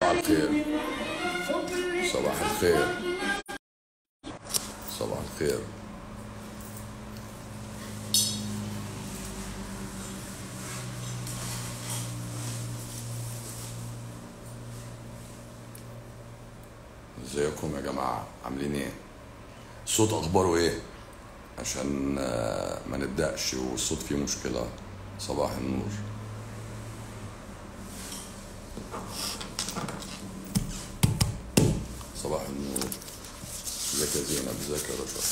الخير صباح الخير صباح الخير ازيكم يا جماعة عاملين ايه الصوت اخباره ايه عشان آه، ما نبدأش والصوت فيه مشكلة صباح النور صباح النور ازيك يا زينب ازيك يا رشا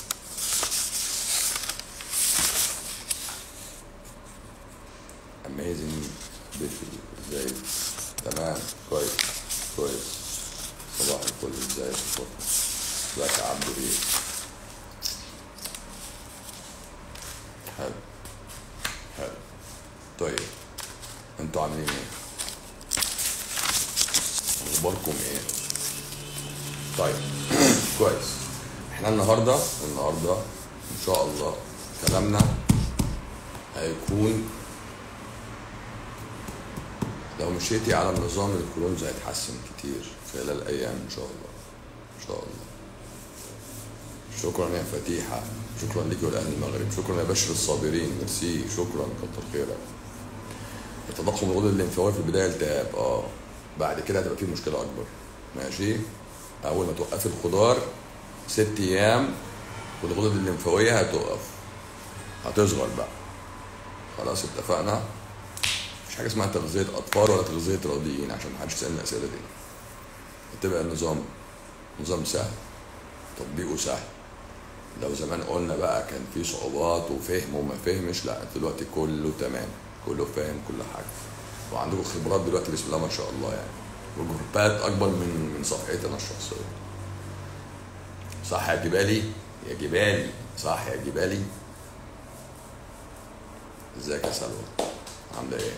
اميزنج بيتي ازاي تمام كويس كويس صباح الفل ازيك يا فاطمة ازيك يا عبد ايه حلو حلو طيب انتوا عاملين ايه اخباركم ايه طيب كويس احنا النهارده النهارده ان شاء الله كلامنا هيكون لو مشيتي على النظام الكرونز هيتحسن كتير خلال الايام ان شاء الله ان شاء الله شكرا يا فتيحة شكرا لك ولأهل المغرب شكرا يا بشر الصابرين ميرسي شكرا كتر خيرك التضخم الغدد الليمفاوية في البداية التهاب اه بعد كده هتبقى فيه مشكلة أكبر ماشي أول ما توقفي الخضار ست أيام والغدد الليمفاوية هتقف هتصغر بقى خلاص اتفقنا مفيش حاجة اسمها تغذية أطفال ولا تغذية رضيين عشان محدش يسألني الأسئلة دي تبقى النظام نظام سهل تطبيقه سهل لو زمان قلنا بقى كان في صعوبات وفهم وما فهمش لا دلوقتي كله تمام كله فاهم كل حاجه وعندكم خبرات دلوقتي بسم الله ما شاء الله يعني وجروبات اكبر من من صفحتي انا الشخصيه صح يا جبالي يا جبالي صح يا جبالي ازيك يا سلوى عامله ايه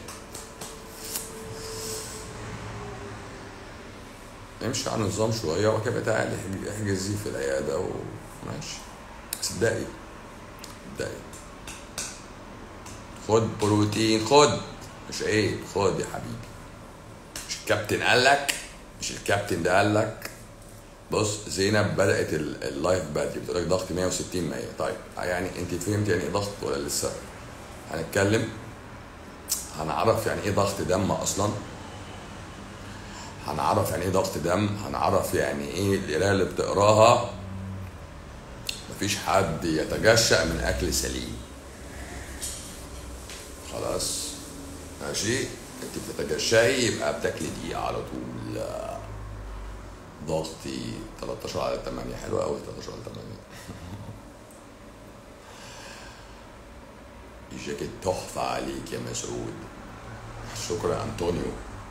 امشي على النظام شويه وبعد كده تعالي احج- احجزي في العياده وماشي صدقي صدقي خد بروتين خد مش عيب خد يا حبيبي مش الكابتن قال لك مش الكابتن ده قال لك بص زينب بدات ال- اللايف بدري بتقول لك ضغط 160 100 طيب يعني انت فهمت يعني ايه ضغط ولا لسه هنتكلم هنعرف يعني ايه ضغط دم اصلا هنعرف يعني ايه ضغط دم هنعرف يعني ايه القرايه اللي بتقراها مفيش حد يتجشأ من اكل سليم خلاص ماشي انت بتتجشأي يبقى بتاكلي دي على طول لا. ضغطي 13 على 8 حلو قوي 13 على 8 الجاكيت تحفة عليك يا مسعود شكرا يا أنطونيو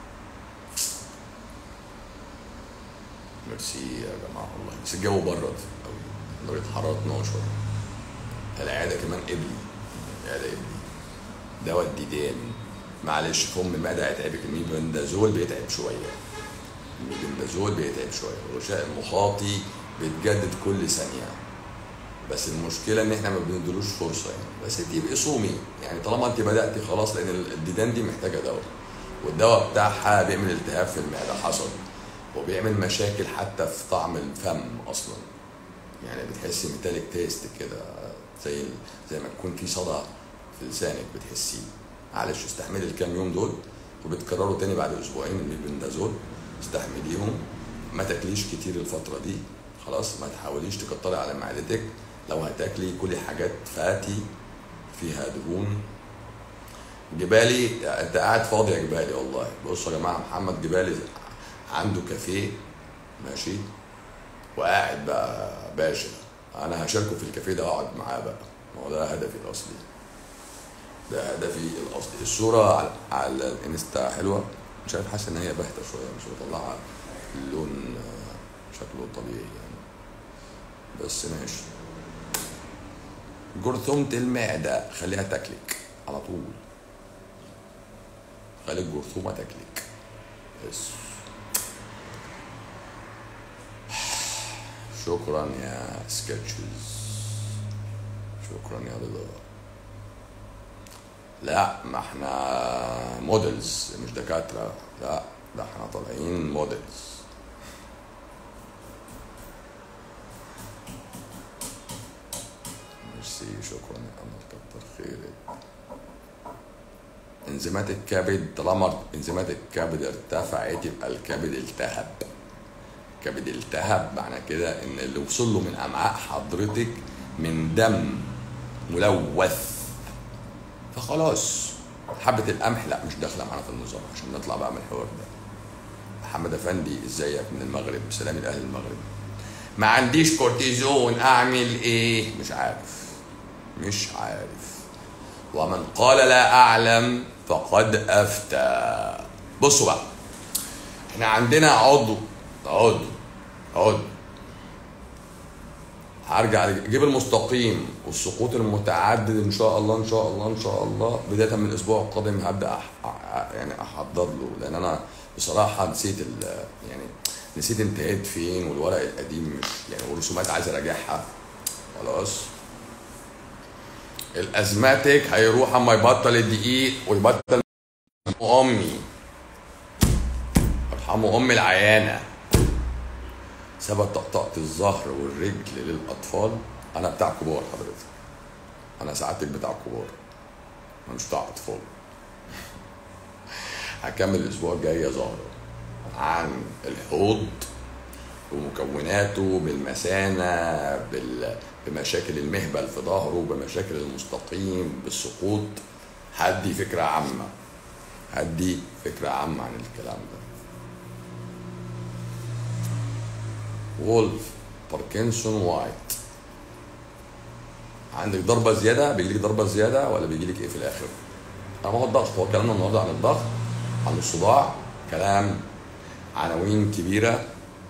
ميرسي يا جماعة والله بس الجو برد قوي درجة الحرارة 12 العيادة كمان قبلي العيادة قبلي دواء الديدان معلش فم المعدة هيتعبك الميبندازول بيتعب شوية الميبندازول بيتعب شوية الغشاء المخاطي بيتجدد كل ثانية بس المشكلة إن إحنا ما بندلوش فرصة يعني بس أنت يبقي صومي يعني طالما أنت بدأتي خلاص لأن الديدان دي محتاجة دواء والدواء بتاعها بيعمل التهاب في المعدة حصل وبيعمل مشاكل حتى في طعم الفم أصلا يعني بتحسي ميتاليك تيست كده زي زي ما تكون في صدى في لسانك بتحسيه معلش استحملي الكام يوم دول وبتكرروا تاني بعد اسبوعين الميبندازول استحمليهم ما تاكليش كتير الفتره دي خلاص ما تحاوليش تكتري على معدتك لو هتاكلي كلي حاجات فاتي فيها دهون جبالي انت قاعد فاضي يا جبالي والله بصوا يا جماعه محمد جبالي عنده كافيه ماشي وقاعد بقى باشا انا هشاركه في الكافيه ده واقعد معاه بقى ما هو ده هدفي الاصلي ده هدفي الاصلي الصوره على, على الانستا حلوه مش عارف حاسس ان هي باهته شويه مش مطلعه اللون آه، شكله طبيعي يعني بس ماشي جرثومة المعدة خليها تاكلك على طول خلي الجرثومة تاكلك بس شكرا يا سكتشز شكرا يا رضا لا ما احنا موديلز مش دكاترة لا ده احنا طالعين موديلز ميرسي شكرا يا امل كتر خيرك انزيمات الكبد طالما انزيمات الكبد ارتفعت يبقى الكبد التهب الكبد التهب معنى كده ان اللي وصل له من امعاء حضرتك من دم ملوث فخلاص حبة القمح لا مش داخلة معانا في النظام عشان نطلع بقى من الحوار ده محمد افندي ازيك من المغرب سلام الاهل المغرب ما عنديش كورتيزون اعمل ايه مش عارف مش عارف ومن قال لا اعلم فقد افتى بصوا بقى احنا عندنا عضو عضو عضو هرجع جيب المستقيم والسقوط المتعدد ان شاء الله ان شاء الله ان شاء الله بدايه من الاسبوع القادم هبدا أح... أح- يعني احضر له لان انا بصراحه نسيت ال... يعني نسيت انتهيت فين والورق القديم مش يعني والرسومات عايز اراجعها خلاص الازماتيك هيروح اما يبطل الدقيق ويبطل امي ارحموا ام العيانه سبب طقطقة الظهر والرجل للأطفال أنا بتاع كبار حضرتك أنا سعادتك بتاع كبار أنا مش بتاع أطفال هكمل الأسبوع الجاي يا زهرة عن الحوض ومكوناته بالمثانة بال... بمشاكل المهبل في ظهره بمشاكل المستقيم بالسقوط هدي فكرة عامة هدي فكرة عامة عن الكلام ده وولف باركنسون وايت عندك ضربه زياده بيجي لك ضربه زياده ولا بيجي لك ايه في الاخر؟ انا هو الضغط هو كلامنا النهارده عن الضغط عن الصداع كلام عناوين كبيره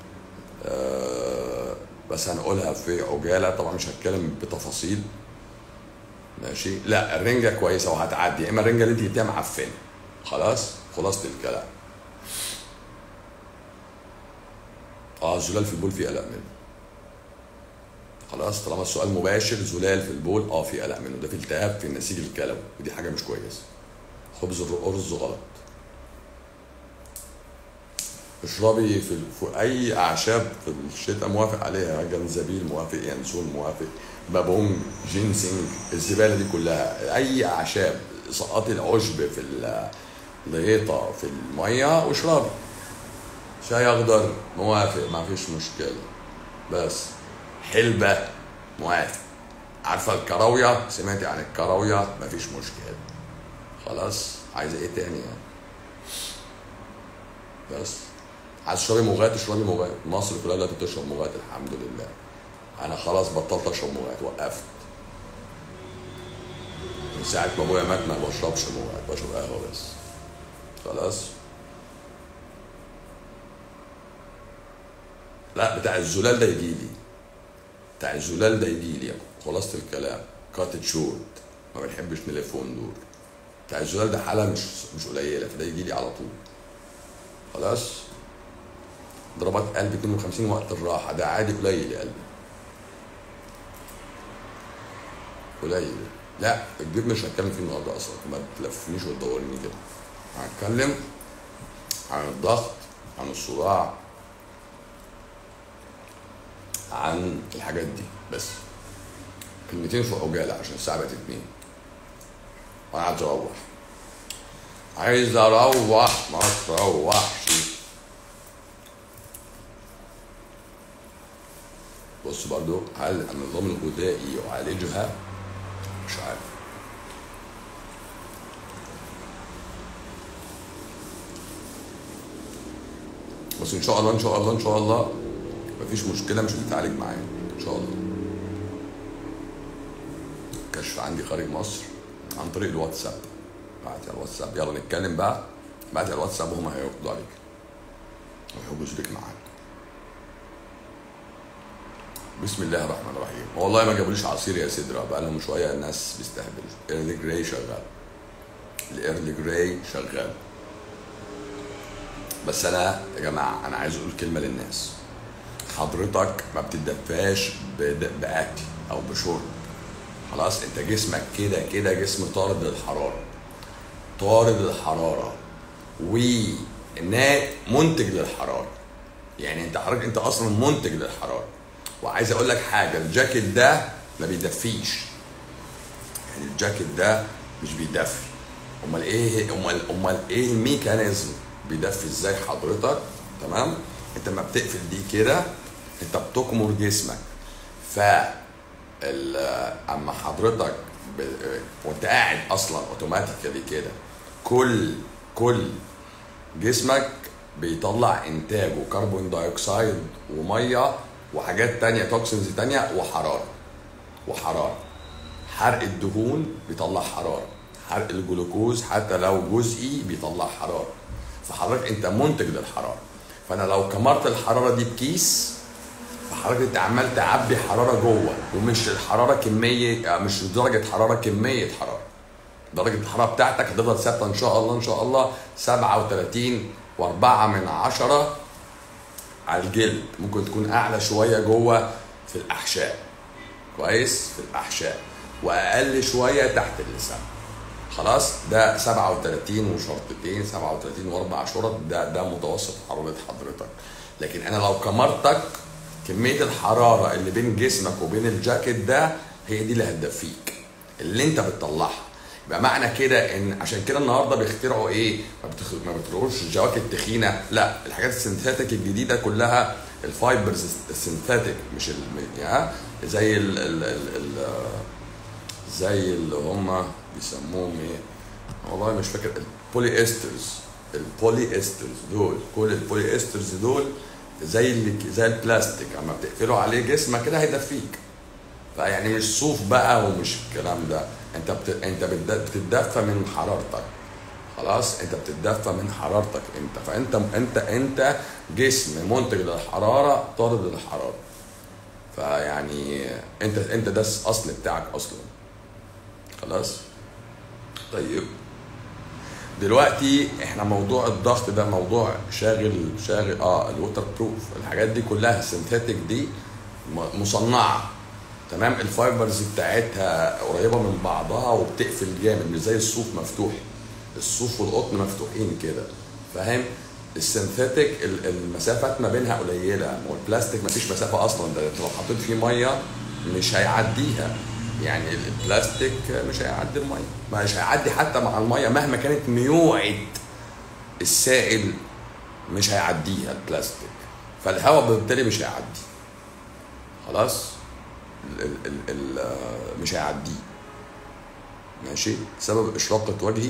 آه، بس هنقولها في عجاله طبعا مش هتكلم بتفاصيل ماشي لا الرنجه كويسه وهتعدي يا اما الرنجه اللي انت جبتيها معفنه خلاص خلاصه الكلام اه الزلال في البول فيه قلق منه خلاص طالما السؤال مباشر زلال في البول اه في قلق منه ده في التهاب في النسيج الكلوي ودي حاجه مش كويسه خبز الرز غلط اشربي في, في اي اعشاب في الشتاء موافق عليها جنزبيل موافق ينسون موافق بابونج جينسينج الزباله دي كلها اي اعشاب سقطي العشب في الغيطه في الميه واشربي شاي اخضر موافق ما فيش مشكله بس حلبه موافق عارفه الكراويه سمعتي عن الكراويه ما فيش مشكله خلاص عايزه ايه تاني يعني بس عايز تشربي مغات اشربي مغات مصر كلها دلوقتي بتشرب مغات الحمد لله انا خلاص بطلت اشرب مغات وقفت من ساعه ما ابويا مات ما بشربش مغات بشرب قهوه بس خلاص لا بتاع الزلال ده يجي لي بتاع الزلال ده يجي لي خلاصة الكلام كاتت شورت ما بنحبش نلف وندور بتاع الزلال ده حالة مش مش قليلة فده يجي لي على طول خلاص ضربات قلب 52 وقت الراحة ده عادي قليل يا قلبي قليل لا الجبن مش هتكلم فيه النهارده اصلا ما تلفنيش وتدورني كده هتكلم عن الضغط عن الصداع عن الحاجات دي بس كلمتين في عجالة عشان الساعة بقت اتنين وأنا عايز أروح عايز أروح ما تروحش بص برضو هل النظام الغذائي يعالجها مش عارف بس ان شاء الله ان شاء الله ان شاء الله مفيش مشكله مش هتتعالج معايا ان شاء الله كشف عندي خارج مصر عن طريق الواتساب بعت على الواتساب يلا نتكلم بقى بعت على الواتساب وهم هيردوا عليك ويحجزوا لك معاك بسم الله الرحمن الرحيم والله ما جابوليش عصير يا سدرة بقى لهم شويه الناس بيستهبلوا ايرلي جراي شغال الايرلي جراي شغال بس انا يا جماعه انا عايز اقول كلمه للناس حضرتك ما بتدفاش بد- باكل او بشرب خلاص انت جسمك كده كده جسم طارد للحراره طارد للحراره انها منتج للحراره يعني انت حضرتك انت اصلا منتج للحراره وعايز اقول لك حاجه الجاكيت ده ما بيدفيش يعني الجاكيت ده مش بيدفي امال ايه امال امال ايه الميكانيزم بيدفي ازاي حضرتك تمام انت لما بتقفل دي كده انت بتكمر جسمك ف ال- اما حضرتك ب... وانت قاعد اصلا اوتوماتيكالي كده كل كل جسمك بيطلع انتاجه كربون دايوكسيد وميه وحاجات تانية توكسينز تانية وحراره وحراره حرق الدهون بيطلع حراره حرق الجلوكوز حتى لو جزئي بيطلع حراره فحضرتك انت منتج للحراره فانا لو كمرت الحراره دي بكيس فحضرتك انت عمال تعبي حراره جوه ومش الحراره كميه مش درجه حراره كميه حراره درجه الحراره بتاعتك هتفضل ثابته ان شاء الله ان شاء الله 37 و4 من عشرة على الجلد ممكن تكون اعلى شويه جوه في الاحشاء كويس في الاحشاء واقل شويه تحت اللسان خلاص ده 37 وشرطتين 37 واربع شرط ده ده متوسط حراره حضرتك لكن انا لو كمرتك كميه الحراره اللي بين جسمك وبين الجاكيت ده هي دي اللي هتدفيك اللي انت بتطلعها يبقى معنى كده ان عشان كده النهارده بيخترعوا ايه ما, بتخ... ما بتخترعوش جواكت تخينه لا الحاجات السنتاتيك الجديده كلها الفايبرز السنتاتيك مش ال... يعني زي ال... ال... ال... ال... زي اللي هم بيسموهم ايه والله مش فاكر البولي استرز البولي استرز دول كل البولي استرز دول زي اللي زي البلاستيك اما بتقفله عليه جسمك كده هيدفيك فيعني مش صوف بقى ومش الكلام ده انت بت... انت بتد- بتتدفى من حرارتك خلاص انت بتتدفى من حرارتك انت فانت انت انت جسم منتج للحراره طارد للحراره فيعني انت انت ده الاصل بتاعك اصلا خلاص طيب دلوقتي احنا موضوع الضغط ده موضوع شاغل شاغل اه الووتر بروف الحاجات دي كلها السنتاتيك دي م- مصنعه تمام الفايبرز بتاعتها قريبه من بعضها وبتقفل جامد مش زي الصوف مفتوح الصوف والقطن مفتوحين كده فاهم السنتاتيك ال- المسافات ما بينها قليله والبلاستيك ما فيش مسافه اصلا ده انت لو حطيت فيه ميه مش هيعديها يعني البلاستيك مش هيعدي الميه مش هيعدي حتى مع الميه مهما كانت ميوعه السائل مش هيعديها البلاستيك فالهواء بالتالي مش هيعدي خلاص ال ال ال ال مش هيعديه ماشي سبب اشراقة وجهي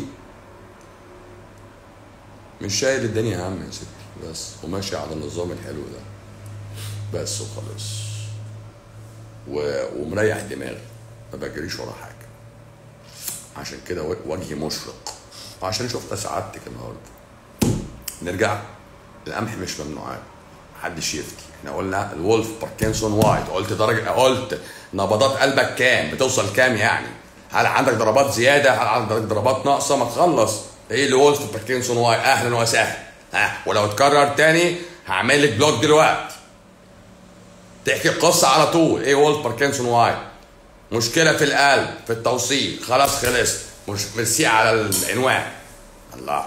مش شايل الدنيا هم يا ستي بس وماشي على النظام الحلو ده بس وخلاص و... ومريح دماغي ما بجريش ورا حاجه عشان كده و- وجهي مشرق وعشان شفت سعادتك النهارده نرجع القمح مش ممنوعات محدش يفتي احنا قلنا الولف باركنسون وايت قلت درجه قلت نبضات قلبك كام بتوصل كام يعني هل عندك ضربات زياده هل عندك ضربات ناقصه ما تخلص ايه اللي وولف باركنسون وايت اهلا وسهلا ها ولو اتكرر تاني هعمل لك بلوك دلوقتي تحكي القصه على طول ايه وولف باركنسون وايت مشكله في القلب في التوصيل خلاص خلص مش ميرسي على العنوان الله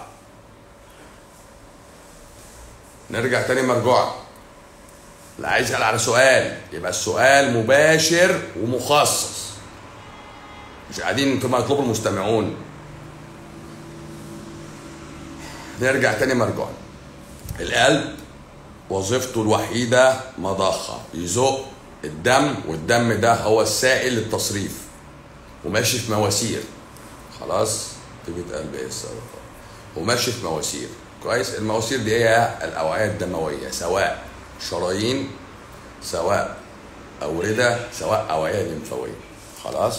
نرجع تاني مرجوع اللي عايز يسأل على سؤال يبقى السؤال مباشر ومخصص مش قاعدين كما يطلب المستمعون نرجع تاني مرجوع القلب وظيفته الوحيدة مضخة يزق الدم والدم ده هو السائل للتصريف وماشي في مواسير خلاص تبقى قلب ايه السبب وماشي في مواسير كويس المواسير دي هي الاوعيه الدمويه سواء شرايين سواء اورده سواء اوعيه لمفاويه خلاص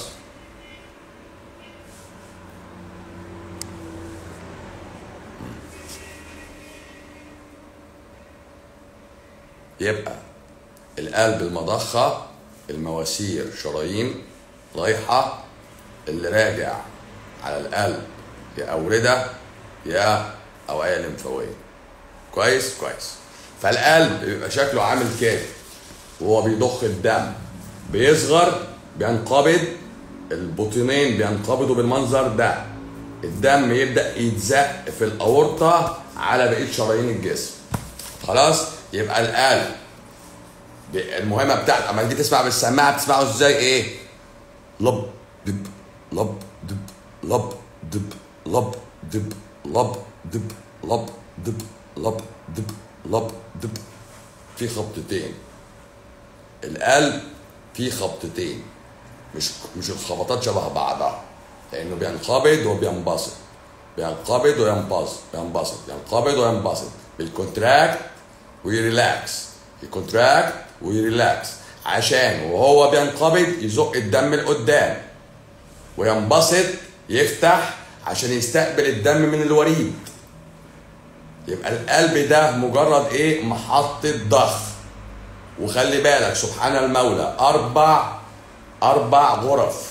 يبقى القلب المضخه المواسير شرايين رايحه اللي راجع على القلب يا أوردة يا أوعية لمفاوية كويس كويس فالقلب بيبقى شكله عامل كده وهو بيضخ الدم بيصغر بينقبض البطينين بينقبضوا بالمنظر ده الدم يبدأ يتزق في الأورطة على بقيه شرايين الجسم خلاص يبقى القلب ب- المهمه بتاعت اما تيجي تسمع بالسماعه بتسمعه ازاي ايه لب دب لب دب لب دب لب دب لب دب لب دب لب دب لب دب في خبطتين القلب فيه خبطتين مش مش الخبطات شبه بعضها لانه بينقبض وبينبسط بينقبض وينبسط بينبسط ينقبض وينبسط بالكونتراكت ويريلاكس يكونتراكت ويريلاكس عشان وهو بينقبض يزق الدم لقدام وينبسط يفتح عشان يستقبل الدم من الوريد يبقى القلب ده مجرد ايه محطة ضخ وخلي بالك سبحان المولى اربع اربع غرف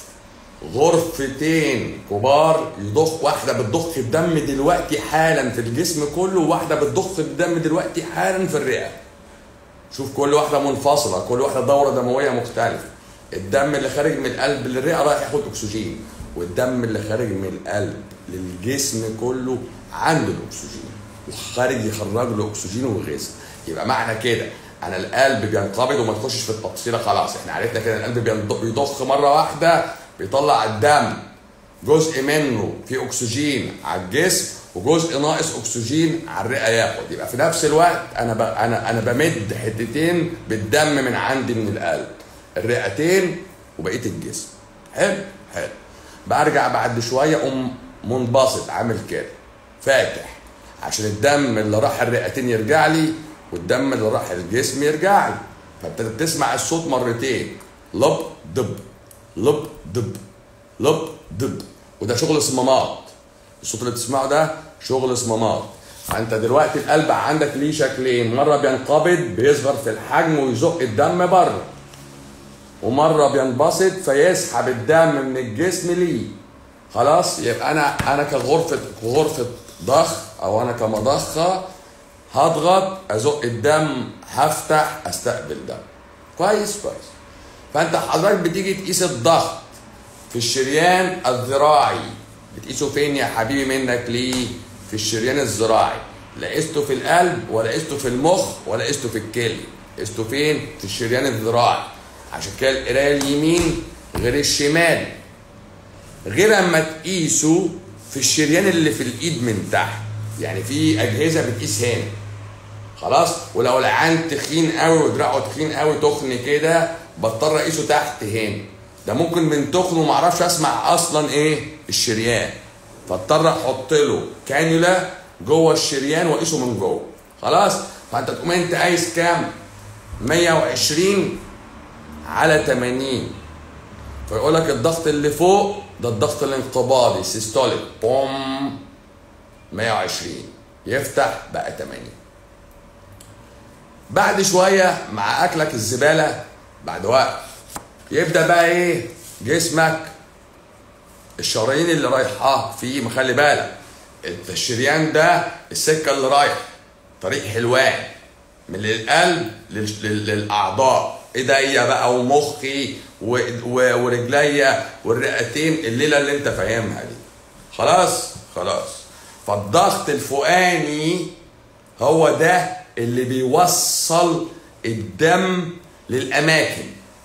غرفتين كبار يضخ واحده بتضخ الدم دلوقتي حالا في الجسم كله وواحده بتضخ الدم دلوقتي حالا في الرئه شوف كل واحده منفصله كل واحده دوره دمويه مختلفه الدم اللي خارج من القلب للرئه رايح ياخد اكسجين والدم اللي خارج من القلب للجسم كله عنده الاكسجين وخارج يخرج له اكسجين وغذاء يبقى معنى كده انا القلب بينقبض وما تخشش في التفصيله خلاص احنا عرفنا كده القلب بينض- بيضخ مره واحده بيطلع الدم جزء منه فيه اكسجين على الجسم وجزء ناقص اكسجين على الرئه ياخد يبقى في نفس الوقت انا ب... انا انا بمد حتتين بالدم من عندي من القلب الرئتين وبقيه الجسم حلو حلو برجع بعد شويه اقوم منبسط عامل كده فاتح عشان الدم اللي راح الرئتين يرجع لي والدم اللي راح الجسم يرجع لي فابتدت تسمع الصوت مرتين لب دب لب دب لب دب وده شغل صمامات الصوت اللي بتسمعه ده شغل صمامات فانت دلوقتي القلب عندك ليه شكلين مره بينقبض بيصغر في الحجم ويزق الدم بره ومره بينبسط فيسحب الدم من الجسم ليه خلاص يبقى انا انا كغرفه غرفه ضخ او انا كمضخه هضغط ازق الدم هفتح استقبل دم كويس كويس فانت حضرتك بتيجي تقيس الضغط في الشريان الذراعي بتقيسه فين يا حبيبي منك ليه في الشريان الذراعي لا قسته في القلب ولا قسته في المخ ولا قسته في الكلى قسته فين في الشريان الذراعي عشان كده القرايه اليمين غير الشمال غير اما تقيسه في الشريان اللي في الايد من تحت يعني في اجهزه بتقيس هنا خلاص ولو العين تخين قوي ودراعه تخين قوي تخن كده بضطر اقيسه تحت هنا ده ممكن من تخن وما اعرفش اسمع اصلا ايه الشريان فاضطر احط له كانيولا جوه الشريان واقيسه من جوه خلاص فانت تقوم انت قايس كام 120 على 80 فيقول لك الضغط اللي فوق ده الضغط الانقباضي سيستوليك بوم 120 يفتح بقى 80 بعد شويه مع اكلك الزباله بعد وقت يبدا بقى ايه جسمك الشرايين اللي رايحه فيه مخلي بالك الشريان ده السكه اللي رايح طريق حلوان من القلب لل- لل- للاعضاء ايديا بقى ومخي و- و- ورجليا والرئتين الليله اللي انت فاهمها دي خلاص خلاص فالضغط الفوقاني هو ده اللي بيوصل الدم للاماكن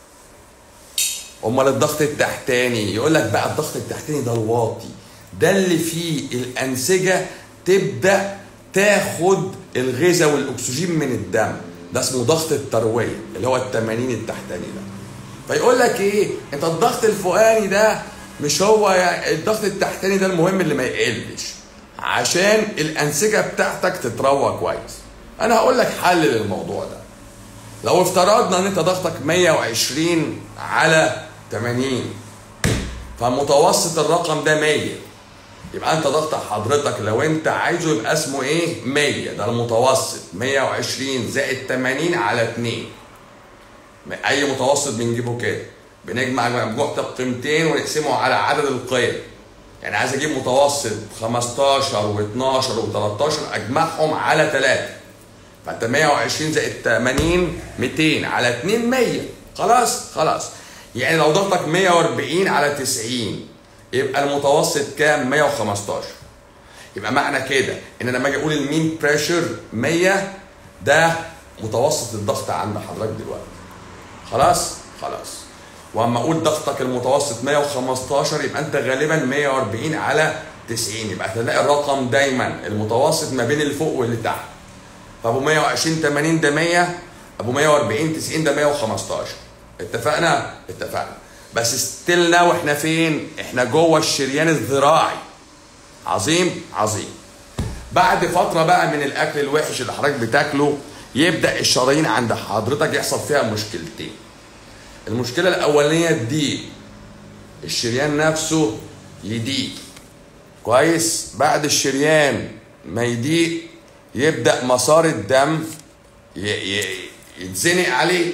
امال الضغط التحتاني يقول لك بقى الضغط التحتاني ده الواطي ده اللي فيه الانسجه تبدا تاخد الغذاء والاكسجين من الدم ده اسمه ضغط الترويه اللي هو ال 80 التحتاني ده فيقول لك ايه انت الضغط الفوقاني ده مش هو يعني الضغط التحتاني ده المهم اللي ما يقلش عشان الانسجه بتاعتك تتروى كويس انا هقول لك حل للموضوع ده لو افترضنا ان انت ضغطك 120 على 80 فمتوسط الرقم ده 100 يبقى انت ضغط حضرتك لو انت عايزه يبقى اسمه ايه 100 ده المتوسط 120 زائد 80 على 2 اي متوسط بنجيبه كده بنجمع مجموعة القيمتين ونقسمه على عدد القيم يعني عايز اجيب متوسط 15 و12 و13 اجمعهم على 3 فانت 120 زائد 80 200 على 2 100 خلاص خلاص يعني لو ضغطك 140 على 90 يبقى المتوسط كام 115 يبقى معنى كده ان انا لما اجي اقول المين بريشر 100 ده متوسط الضغط عند حضرتك دلوقتي خلاص خلاص واما اقول ضغطك المتوسط 115 يبقى انت غالبا 140 على 90 يبقى هتلاقي الرقم دايما المتوسط ما بين اللي فوق واللي تحت فابو 120 80 ده 100 ابو 140 90 ده 115 اتفقنا اتفقنا بس ستيلنا واحنا فين احنا جوه الشريان الذراعي عظيم عظيم بعد فتره بقى من الاكل الوحش اللي حضرتك بتاكله يبدا الشرايين عند حضرتك يحصل فيها مشكلتين المشكله الاولانيه الضيق الشريان نفسه يضيق كويس بعد الشريان ما يضيق يبدا مسار الدم ي- ي- يتزنق عليه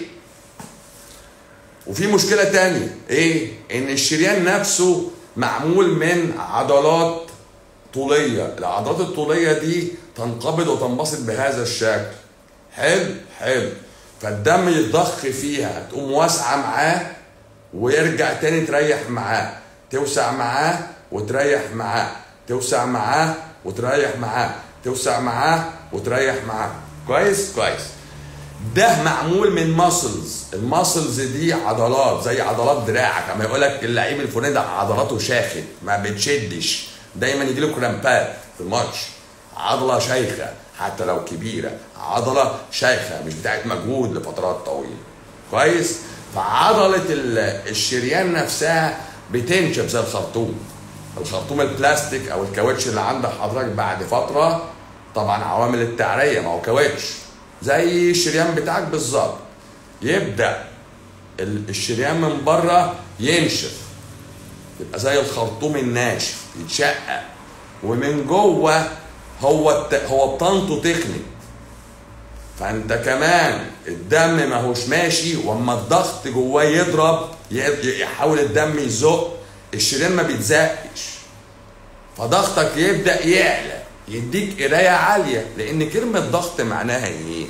وفي مشكله تانية ايه ان الشريان نفسه معمول من عضلات طوليه العضلات الطوليه دي تنقبض وتنبسط بهذا الشكل حلو حلو فالدم يتضخ فيها تقوم واسعه معاه ويرجع تاني تريح معاه توسع معاه وتريح معاه توسع معاه وتريح معاه توسع معاه وتريح معاه كويس كويس ده معمول من ماسلز الماسلز دي عضلات زي عضلات دراعك اما يقول لك اللعيب الفلاني ده عضلاته شاخت ما بتشدش دايما يجي له كرامبات في الماتش عضله شيخه حتى لو كبيره عضله شيخه مش بتاعت مجهود لفترات طويله كويس فعضله ال- الشريان نفسها بتنشف زي الخرطوم الخرطوم البلاستيك او الكاوتش اللي عند حضرتك بعد فتره طبعا عوامل التعريه ما هو كاوتش زي الشريان بتاعك بالظبط يبدا ال- الشريان من بره ينشف يبقى زي الخرطوم الناشف يتشقق ومن جوه هو الت... هو بطنته تخنق فانت كمان الدم ما هوش ماشي واما الضغط جواه يضرب ي- يحاول الدم يزق الشريان ما بيتزقش فضغطك يبدا يعلى يديك قرايه عاليه لان كلمه ضغط معناها ايه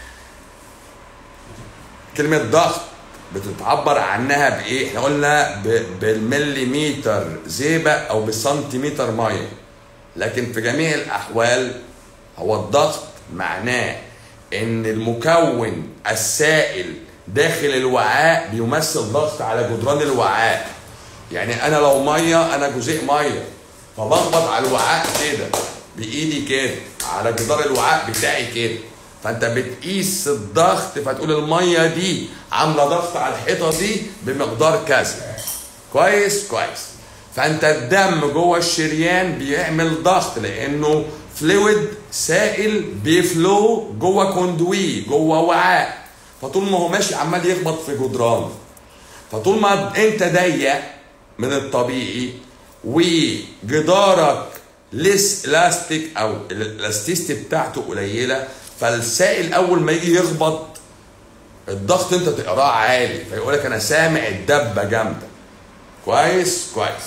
كلمه ضغط بتتعبر عنها بايه احنا قلنا ب- بالمليمتر زيبه او بالسنتيمتر ميه لكن في جميع الاحوال هو الضغط معناه ان المكون السائل داخل الوعاء بيمثل ضغط على جدران الوعاء يعني انا لو ميه انا جزيء ميه فبخبط على الوعاء كده بايدي كده على جدار الوعاء بتاعي كده فانت بتقيس الضغط فتقول الميه دي عامله ضغط على الحيطه دي بمقدار كذا كويس كويس فانت الدم جوه الشريان بيعمل ضغط لانه فلويد سائل بيفلو جوه كوندوي جوه وعاء فطول ما هو ماشي عمال يخبط في جدران فطول ما انت ضيق من الطبيعي وجدارك ليس الاستيك او الالاستيستي بتاعته قليله فالسائل اول ما يجي يخبط الضغط انت تقراه عالي فيقول لك انا سامع الدبه جامده كويس كويس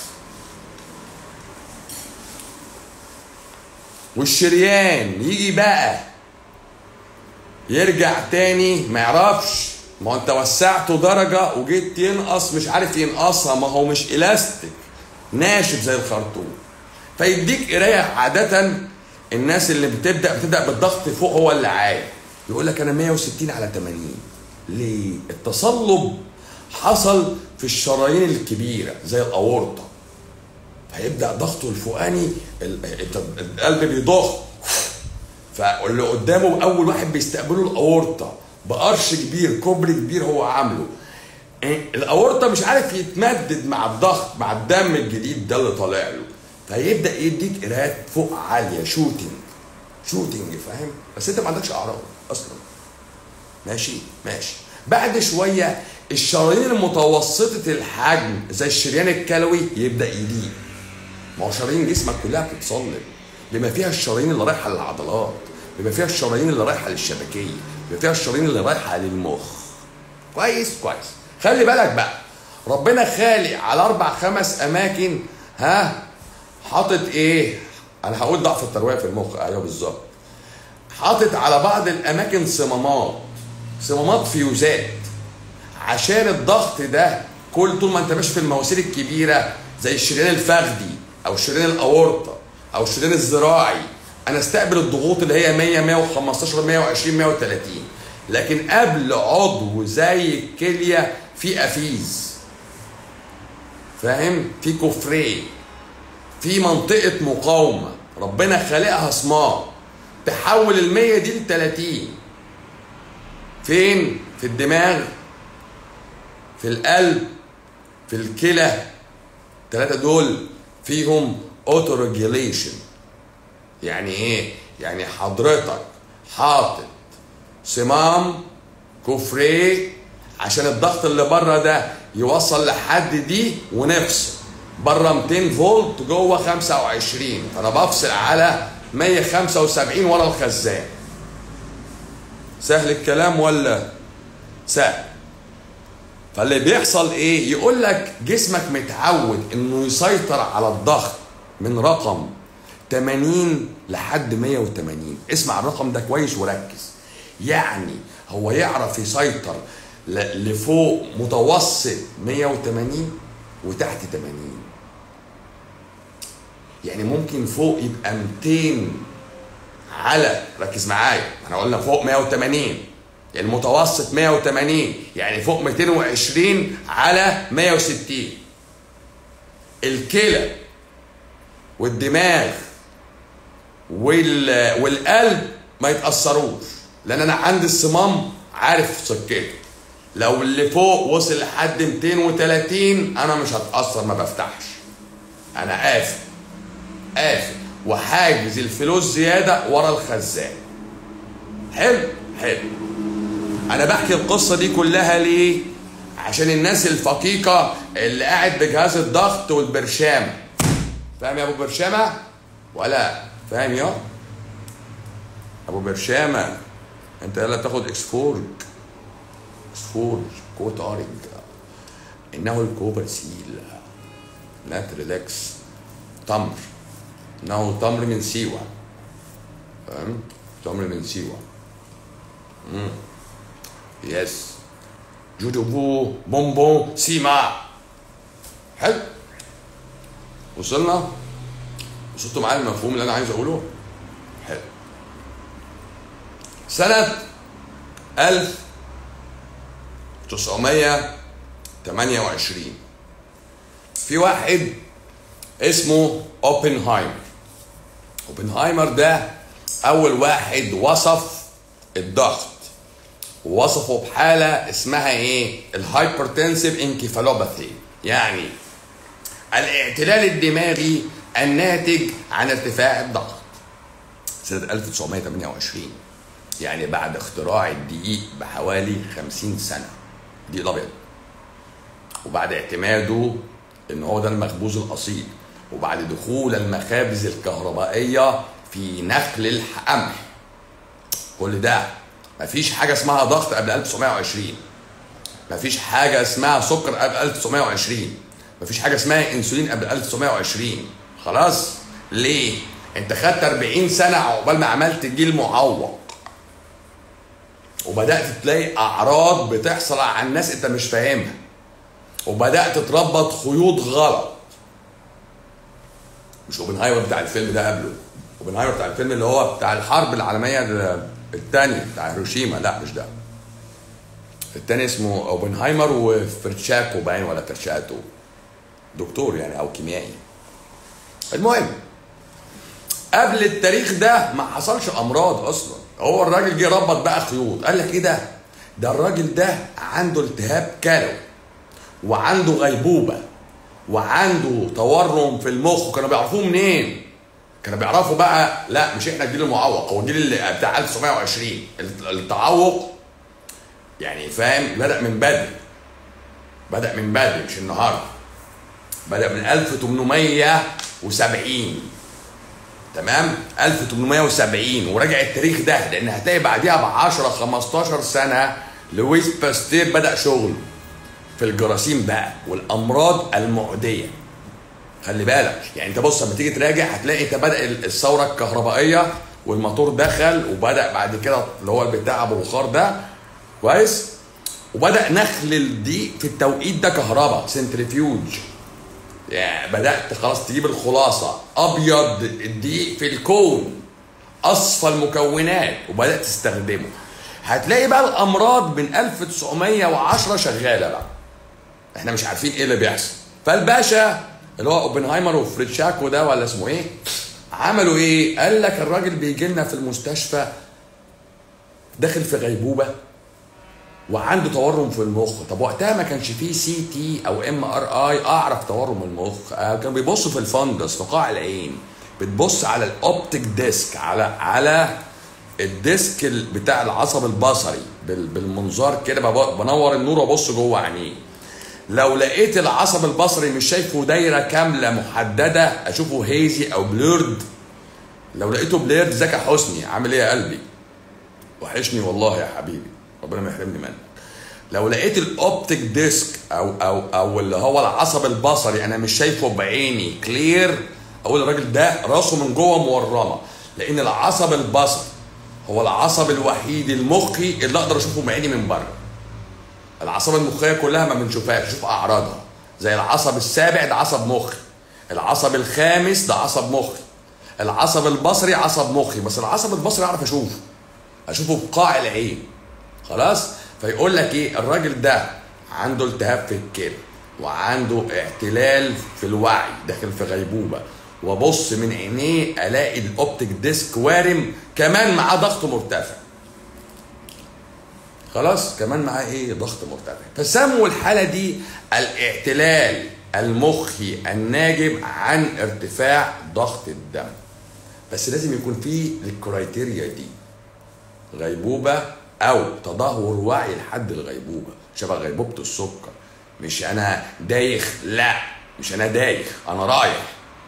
والشريان يجي بقى يرجع تاني ما يعرفش ما هو انت وسعته درجه وجيت ينقص مش عارف ينقصها ما هو مش الاستيك ناشف زي الخرطوم فيديك قرايه عاده الناس اللي بتبدا بتبدا بالضغط فوق هو اللي عالي يقول لك انا 160 على 80 ليه؟ التصلب حصل في الشرايين الكبيره زي الاورطه فيبدا ضغطه الفوقاني ال- ال- القلب بيضخ فاللي قدامه اول واحد بيستقبله الاورطه بقرش كبير كوبري كبير هو عامله إيه؟ الاورطه مش عارف يتمدد مع الضغط مع الدم الجديد ده اللي طالع له فيبدا يديك قراءات فوق عاليه شوتنج شوتنج فاهم بس انت ما عندكش اعراض اصلا ماشي ماشي بعد شويه الشرايين المتوسطه الحجم زي الشريان الكلوي يبدا يضيق ما هو شرايين جسمك كلها بتتصلب بما فيها الشرايين اللي رايحه للعضلات بما فيها الشرايين اللي رايحه للشبكيه بما فيها الشرايين اللي رايحه للمخ كويس كويس خلي بالك بقى ربنا خالق على اربع خمس اماكن ها حاطط ايه انا هقول ضعف الترويه في المخ ايوه بالظبط حاطط على بعض الاماكن صمامات صمامات فيوزات عشان الضغط ده كل طول ما انت ماشي في المواسير الكبيره زي الشريان الفخذي او شريان الاورطه او الشريان الزراعي انا استقبل الضغوط اللي هي 100 115 120 130 لكن قبل عضو زي الكليه في افيز فاهم في كفريه في منطقه مقاومه ربنا خالقها صمام تحول ال 100 دي ل 30 فين في الدماغ في القلب في الكلى الثلاثه دول فيهم اوتو ريجيليشن يعني ايه يعني حضرتك حاطط صمام كفريه عشان الضغط اللي بره ده يوصل لحد دي ونفصل بره 200 فولت جوه 25 فانا بفصل على 175 ورا الخزان سهل الكلام ولا سهل فاللي بيحصل ايه يقول لك جسمك متعود انه يسيطر على الضغط من رقم 80 لحد 180 اسمع الرقم ده كويس وركز يعني هو يعرف يسيطر ل- لفوق متوسط 180 وتحت 80 يعني ممكن فوق يبقى 200 على ركز معايا احنا قلنا فوق 180 يعني المتوسط 180 يعني فوق 220 على 160 الكلى والدماغ وال... والقلب ما يتأثروش لأن أنا عندي الصمام عارف سكته لو اللي فوق وصل لحد 230 أنا مش هتأثر ما بفتحش أنا قافل قافل وحاجز الفلوس زيادة ورا الخزان حلو حلو أنا بحكي القصة دي كلها ليه؟ عشان الناس الفقيقة اللي قاعد بجهاز الضغط والبرشامة فاهم يا أبو برشامة؟ ولا فاهم يا ابو برشامه انت يلا بتاخد اكسفورج اكسفورج كوت ارنج انه الكوبرسيل ناتريلكس تمر انه تمر من سيوه فاهم تمر من سيوه امم يس جوجوبو بومبو سيما حلو وصلنا وصلتوا معايا المفهوم اللي انا عايز اقوله حلو سنة 1928 في واحد اسمه اوبنهايمر اوبنهايمر ده اول واحد وصف الضغط ووصفه بحالة اسمها ايه الهايبرتنسيف انكيفالوباثي يعني الاعتلال الدماغي الناتج عن ارتفاع الضغط سنة 1928 يعني بعد اختراع الدقيق بحوالي 50 سنة دقيق الأبيض وبعد اعتماده ان هو ده المخبوز الاصيل وبعد دخول المخابز الكهربائية في نقل القمح كل ده مفيش حاجة اسمها ضغط قبل 1920 مفيش حاجة اسمها سكر قبل 1920 مفيش حاجة اسمها انسولين قبل 1920 خلاص ليه انت خدت 40 سنة عقبال ما عملت جيل معوق وبدأت تلاقي أعراض بتحصل على الناس أنت مش فاهمها وبدأت تربط خيوط غلط مش اوبنهايمر بتاع الفيلم ده قبله اوبنهايمر بتاع الفيلم اللي هو بتاع الحرب العالمية الثانية بتاع هيروشيما لا مش ده التاني اسمه اوبنهايمر وفرتشاكو باين ولا فرشاتو دكتور يعني او كيميائي المهم قبل التاريخ ده ما حصلش امراض اصلا هو الراجل جه ربط بقى خيوط قال لك ايه ده ده الراجل ده عنده التهاب كلوي وعنده غيبوبه وعنده تورم في المخ كانوا بيعرفوه منين كانوا بيعرفوا بقى لا مش احنا الجيل المعوق هو الجيل اللي بتاع 1920 التعوق يعني فاهم بدا من بدري بدا من بدري مش النهارده بدا من 1870 تمام 1870 وراجع التاريخ ده لان هتلاقي بعديها ب 10 15 سنه لويس باستير بدا شغل في الجراثيم بقى والامراض المعديه خلي بالك يعني انت بص لما تيجي تراجع هتلاقي انت بدا الثوره الكهربائيه والموتور دخل وبدا بعد كده اللي هو البتاع ابو بخار ده كويس وبدا نخل الدقيق في التوقيت ده كهرباء سنتريفيوج يعني بدات خلاص تجيب الخلاصه ابيض الدقيق في الكون اصفى المكونات وبدات تستخدمه هتلاقي بقى الامراض من 1910 شغاله بقى احنا مش عارفين ايه اللي بيحصل فالباشا اللي هو اوبنهايمر وفريتشاكو ده ولا اسمه ايه عملوا ايه قال لك الراجل بيجي لنا في المستشفى داخل في غيبوبه وعنده تورم في المخ طب وقتها ما كانش فيه سي تي او ام ار اي اعرف تورم المخ آه كانوا بيبصوا في الفندس في قاع العين بتبص على الاوبتيك ديسك على على الديسك ال- بتاع العصب البصري بال- بالمنظار كده بب- بنور النور وابص جوه عينيه لو لقيت العصب البصري مش شايفه دايره كامله محدده اشوفه هيزي او بليرد لو لقيته بليرد زكي حسني عامل ايه يا قلبي وحشني والله يا حبيبي ربنا ما يحرمني منك لو لقيت الاوبتيك ديسك او او او اللي هو العصب البصري انا مش شايفه بعيني كلير اقول الراجل ده راسه من جوه مورمه لان العصب البصري هو العصب الوحيد المخي اللي اقدر اشوفه بعيني من بره العصب المخيه كلها ما بنشوفهاش نشوف اعراضها زي العصب السابع ده عصب مخي العصب الخامس ده عصب مخي العصب البصري عصب مخي بس العصب البصري اعرف اشوفه اشوفه بقاع العين خلاص فيقول لك ايه الراجل ده عنده التهاب في الكلى وعنده اعتلال في الوعي داخل في غيبوبه وابص من عينيه الاقي الاوبتيك ديسك وارم كمان معاه ضغط مرتفع خلاص كمان معاه ايه ضغط مرتفع فسموا الحاله دي الاعتلال المخي الناجم عن ارتفاع ضغط الدم بس لازم يكون فيه الكرايتيريا دي غيبوبه او تدهور وعي لحد الغيبوبه شبه غيبوبه السكر مش انا دايخ لا مش انا دايخ انا رايح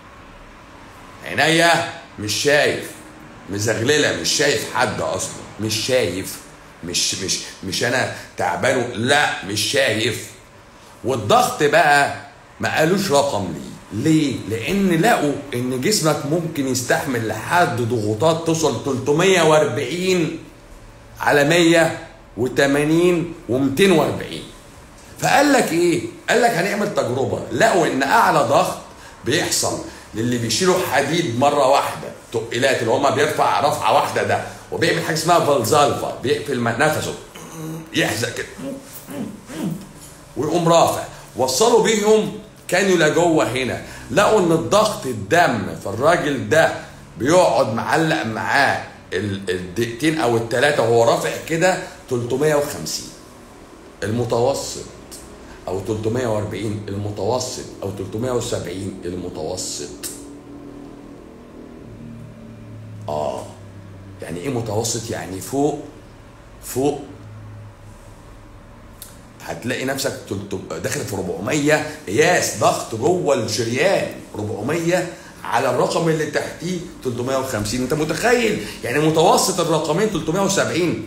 عينيا مش شايف مزغلله مش شايف حد اصلا مش شايف مش مش مش انا تعبان لا مش شايف والضغط بقى ما قالوش رقم ليه ليه؟ لأن لقوا إن جسمك ممكن يستحمل لحد ضغوطات توصل 340 على 180 و240 فقال لك ايه؟ قال لك هنعمل تجربه لقوا ان اعلى ضغط بيحصل للي بيشيلوا حديد مره واحده تقيلات اللي هم بيرفع رفعه واحده ده وبيعمل حاجه اسمها فالزالفا بيقفل م- نفسه يحزق كده ويقوم رافع وصلوا بيهم كانيولا جوه هنا لقوا ان الضغط الدم في الراجل ده بيقعد معلق معاه ال- الدقيقتين او الثلاثه وهو رافع كده 350 المتوسط او 340 المتوسط او 370 المتوسط اه يعني ايه متوسط يعني فوق فوق هتلاقي نفسك تلت- داخل في 400 قياس ضغط جوه الشريان 400 على الرقم اللي تحتيه 350 انت متخيل يعني متوسط الرقمين 370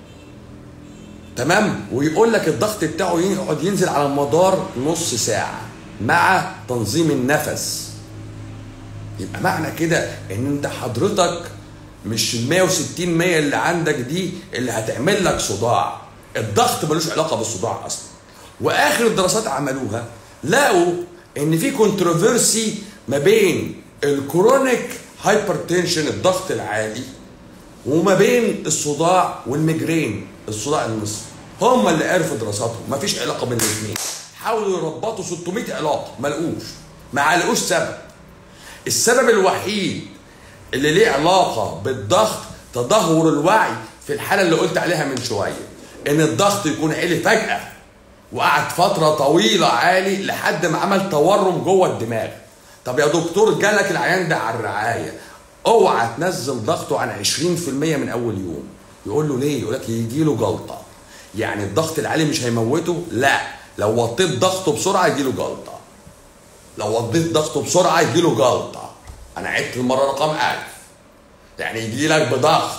تمام ويقول لك الضغط بتاعه يقعد ينزل على مدار نص ساعه مع تنظيم النفس يبقى معنى كده ان انت حضرتك مش ال 160 100 اللي عندك دي اللي هتعمل لك صداع الضغط ملوش علاقه بالصداع اصلا واخر الدراسات عملوها لقوا ان في كونتروفيرسي ما بين الكرونيك هايبرتنشن الضغط العالي وما بين الصداع والميجرين الصداع النصفي هم اللي عرفوا دراساتهم مفيش علاقه بين الاثنين حاولوا يربطوا 600 علاقه ما لقوش ما لقوش سبب السبب الوحيد اللي ليه علاقه بالضغط تدهور الوعي في الحاله اللي قلت عليها من شويه ان الضغط يكون عالي فجاه وقعد فتره طويله عالي لحد ما عمل تورم جوه الدماغ طب يا دكتور جالك العيان ده على الرعايه اوعى تنزل ضغطه عن 20% من اول يوم يقول له ليه يقول لك يجي له جلطه يعني الضغط العالي مش هيموته لا لو وطيت ضغطه بسرعه يجي له جلطه لو وطيت ضغطه بسرعه يجي له جلطه انا عدت المره رقم 1000 يعني يجي لك بضغط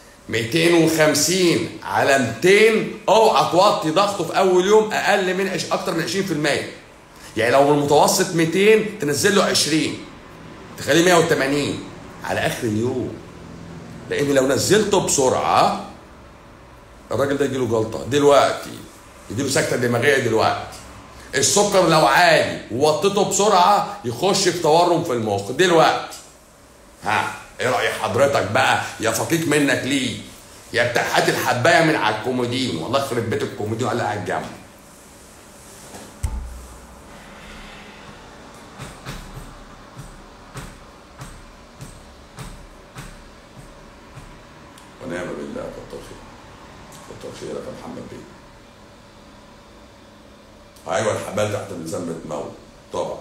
250 على 200 اوعى توطي ضغطه في اول يوم اقل من عش- اكتر من 20% يعني لو المتوسط 200 تنزل له 20 تخليه 180 على اخر اليوم لان لو نزلته بسرعه الراجل ده يجيله جلطه دلوقتي يجيله سكته دماغيه دلوقتي السكر لو عالي ووطيته بسرعه يخش في تورم في المخ دلوقتي ها ايه راي حضرتك بقى يا فقيق منك ليه يا بتاع هات الحبايه من على الكومودين والله يخرب بيت الكومودين ولا على الجنب ونعم بالله كتر خير كتر خيرك يا محمد بيه ايوه الحبال تحت اللسان بتموت طبعا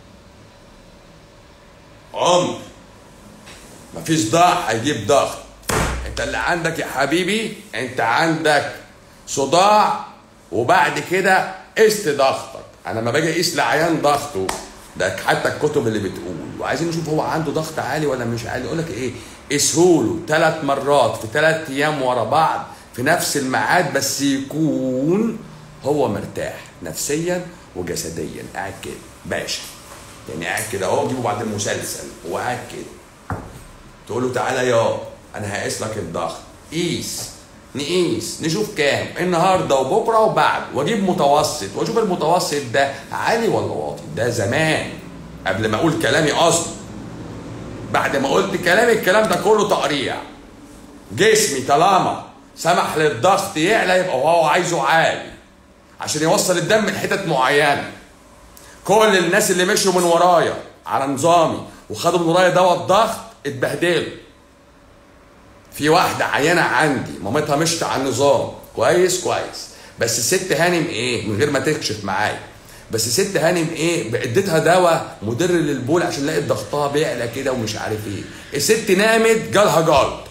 عمر مفيش ضغط هيجيب ضغط انت اللي عندك يا حبيبي انت عندك صداع وبعد كده قست ضغطك انا لما باجي اقيس لعيان ضغطه ده حتى الكتب اللي بتقول وعايزين نشوف هو عنده ضغط عالي ولا مش عالي يقول لك ايه اسهوله ثلاث مرات في ثلاث ايام ورا بعض في نفس الميعاد بس يكون هو مرتاح نفسيا وجسديا قاعد كده باشا يعني قاعد كده اهو جيبه بعد المسلسل هو قاعد كده تقول له تعالى يا انا هقيس لك الضغط قيس نقيس نشوف كام النهارده وبكره وبعد واجيب متوسط واشوف المتوسط ده عالي ولا واطي ده زمان قبل ما اقول كلامي اصلا بعد ما قلت كلامي الكلام ده كله تقريع جسمي طالما سمح للضغط يعلى يبقى هو عايزه عالي عشان يوصل الدم لحتت معينه كل الناس اللي مشوا من ورايا على نظامي وخدوا من ورايا دواء الضغط اتبهدلوا في واحدة عيانة عندي مامتها مشت على النظام كويس كويس بس الست هانم ايه من غير ما تكشف معايا بس الست هانم ايه اديتها دواء مدر للبول عشان لقيت ضغطها بيعلى كده ومش عارف ايه الست نامت جالها جلط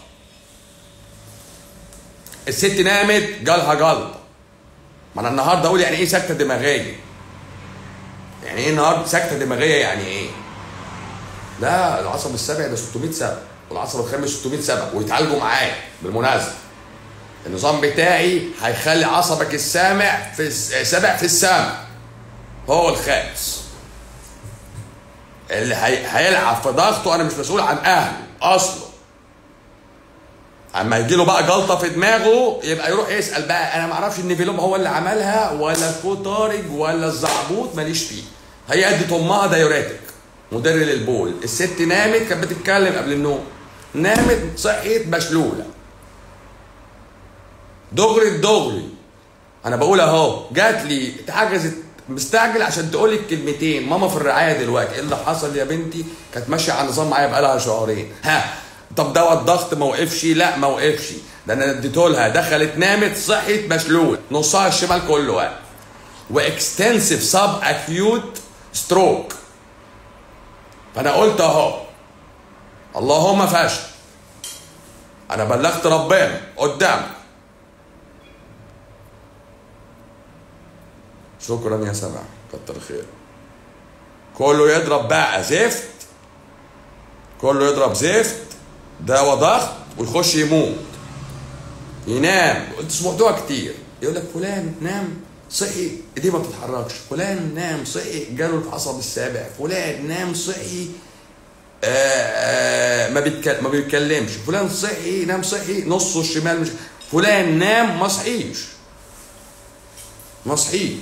الست نامت جالها جلطه ما انا النهارده اقول يعني ايه سكته دماغيه يعني ايه النهارده سكته دماغيه يعني ايه لا العصب السابع ده 600 سبب والعصب الخامس 600 سبب ويتعالجوا معايا بالمناسبه النظام بتاعي هيخلي عصبك السامع في السابع في السمع هو الخامس اللي هي... هيلعب في ضغطه انا مش مسؤول عن اهله اصلا اما يجي له بقى جلطه في دماغه يبقى يروح يسال بقى انا ما اعرفش النيفيلوم هو اللي عملها ولا الكوتارج ولا الزعبوط ماليش فيه هي ادت امها دايوريتك مدر للبول الست نامت كانت بتتكلم قبل النوم نامت صحيت مشلوله دغري الدغري انا بقول اهو جات لي اتحجزت مستعجل عشان تقول لي الكلمتين ماما في الرعايه دلوقتي ايه اللي حصل يا بنتي كانت ماشيه على النظام معايا بقالها شهرين ها طب دواء الضغط ما وقفش لا ما وقفش ده انا اديته لها دخلت نامت صحيت مشلول نصها الشمال كله واقف واكستنسيف سب اكيوت ستروك فانا قلت اهو اللهم فشل انا بلغت ربنا قدامك شكرا يا سماح كتر خير كله يضرب بقى زفت كله يضرب زفت دواء ضغط ويخش يموت ينام انت سمعتوها كتير يقول لك فلان نام صحي ايديه ما بتتحركش فلان نام صحي جاله العصب السابع فلان نام صحي آآ آآ ما بيتكلم ما بيتكلمش فلان صحي نام صحي نصه الشمال مش فلان نام ما صحيش ما صحيش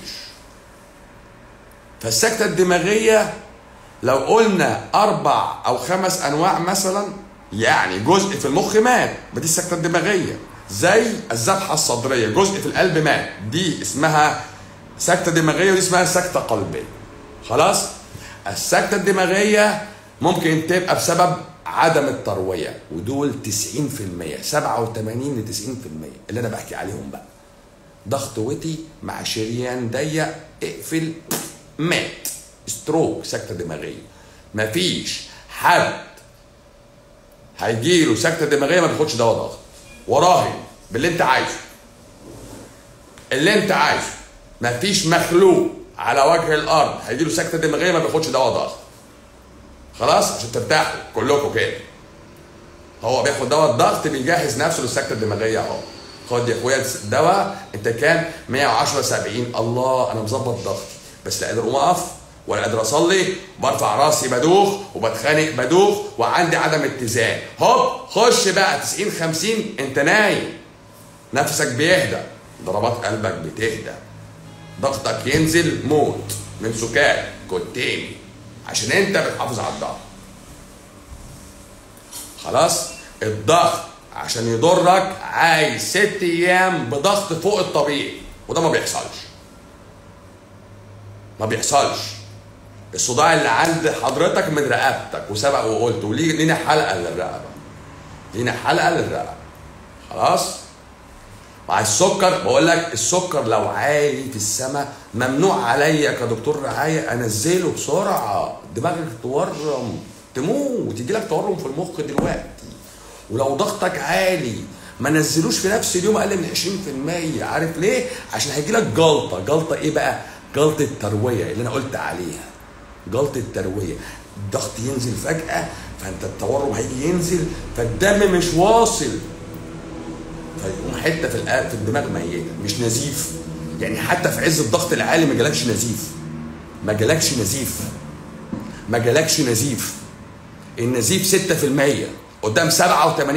فالسكتة الدماغية لو قلنا أربع أو خمس أنواع مثلا يعني جزء في المخ مات دي السكتة الدماغية زي الذبحة الصدرية جزء في القلب مات دي اسمها سكتة دماغية ودي اسمها سكتة قلبية خلاص السكتة الدماغية ممكن تبقى بسبب عدم التروية ودول 90% 87 ل 90% اللي أنا بحكي عليهم بقى ضغط وطي مع شريان ضيق اقفل مات ستروك سكتة دماغية مفيش حد هيجيله سكتة دماغية ما بياخدش دواء ضغط وراهن باللي انت عايزه اللي انت عايزه مفيش مخلوق على وجه الارض هيجيله سكتة دماغية ما بياخدش دواء ضغط خلاص عشان ترتاحوا كلكم كده هو بياخد دواء الضغط بيجهز نفسه للسكتة الدماغية اهو خد يا اخويا الدواء انت كام 110 70 الله انا مظبط ضغطي بس لا قادر اقوم اقف ولا قادر اصلي برفع راسي بدوخ وبتخانق بدوخ وعندي عدم اتزان هوب خش بقى 90 50 انت نايم نفسك بيهدى ضربات قلبك بتهدى ضغطك ينزل موت من سكات كتيمي عشان انت بتحافظ على الضغط خلاص الضغط عشان يضرك عايز ست ايام بضغط فوق الطبيعي وده ما بيحصلش ما بيحصلش الصداع اللي عند حضرتك من رقبتك وسبق وقلت وليه لينا حلقه للرقبه لينا حلقه للرقبه خلاص مع السكر بقول لك السكر لو عالي في السماء ممنوع عليا كدكتور رعايه انزله بسرعه دماغك تورم تموت يجي لك تورم في المخ دلوقتي ولو ضغطك عالي ما نزلوش في نفس اليوم اقل من 20% عارف ليه؟ عشان هيجي لك جلطه، جلطه ايه بقى؟ جلطه ترويه اللي انا قلت عليها. جلطه ترويه، الضغط ينزل فجاه فانت التورم هيجي ينزل فالدم مش واصل. فيقوم حته في القلب في الدماغ ميته مش نزيف. يعني حتى في عز الضغط العالي ما جالكش نزيف. ما جالكش نزيف. ما جالكش نزيف. النزيف 6% قدام 87%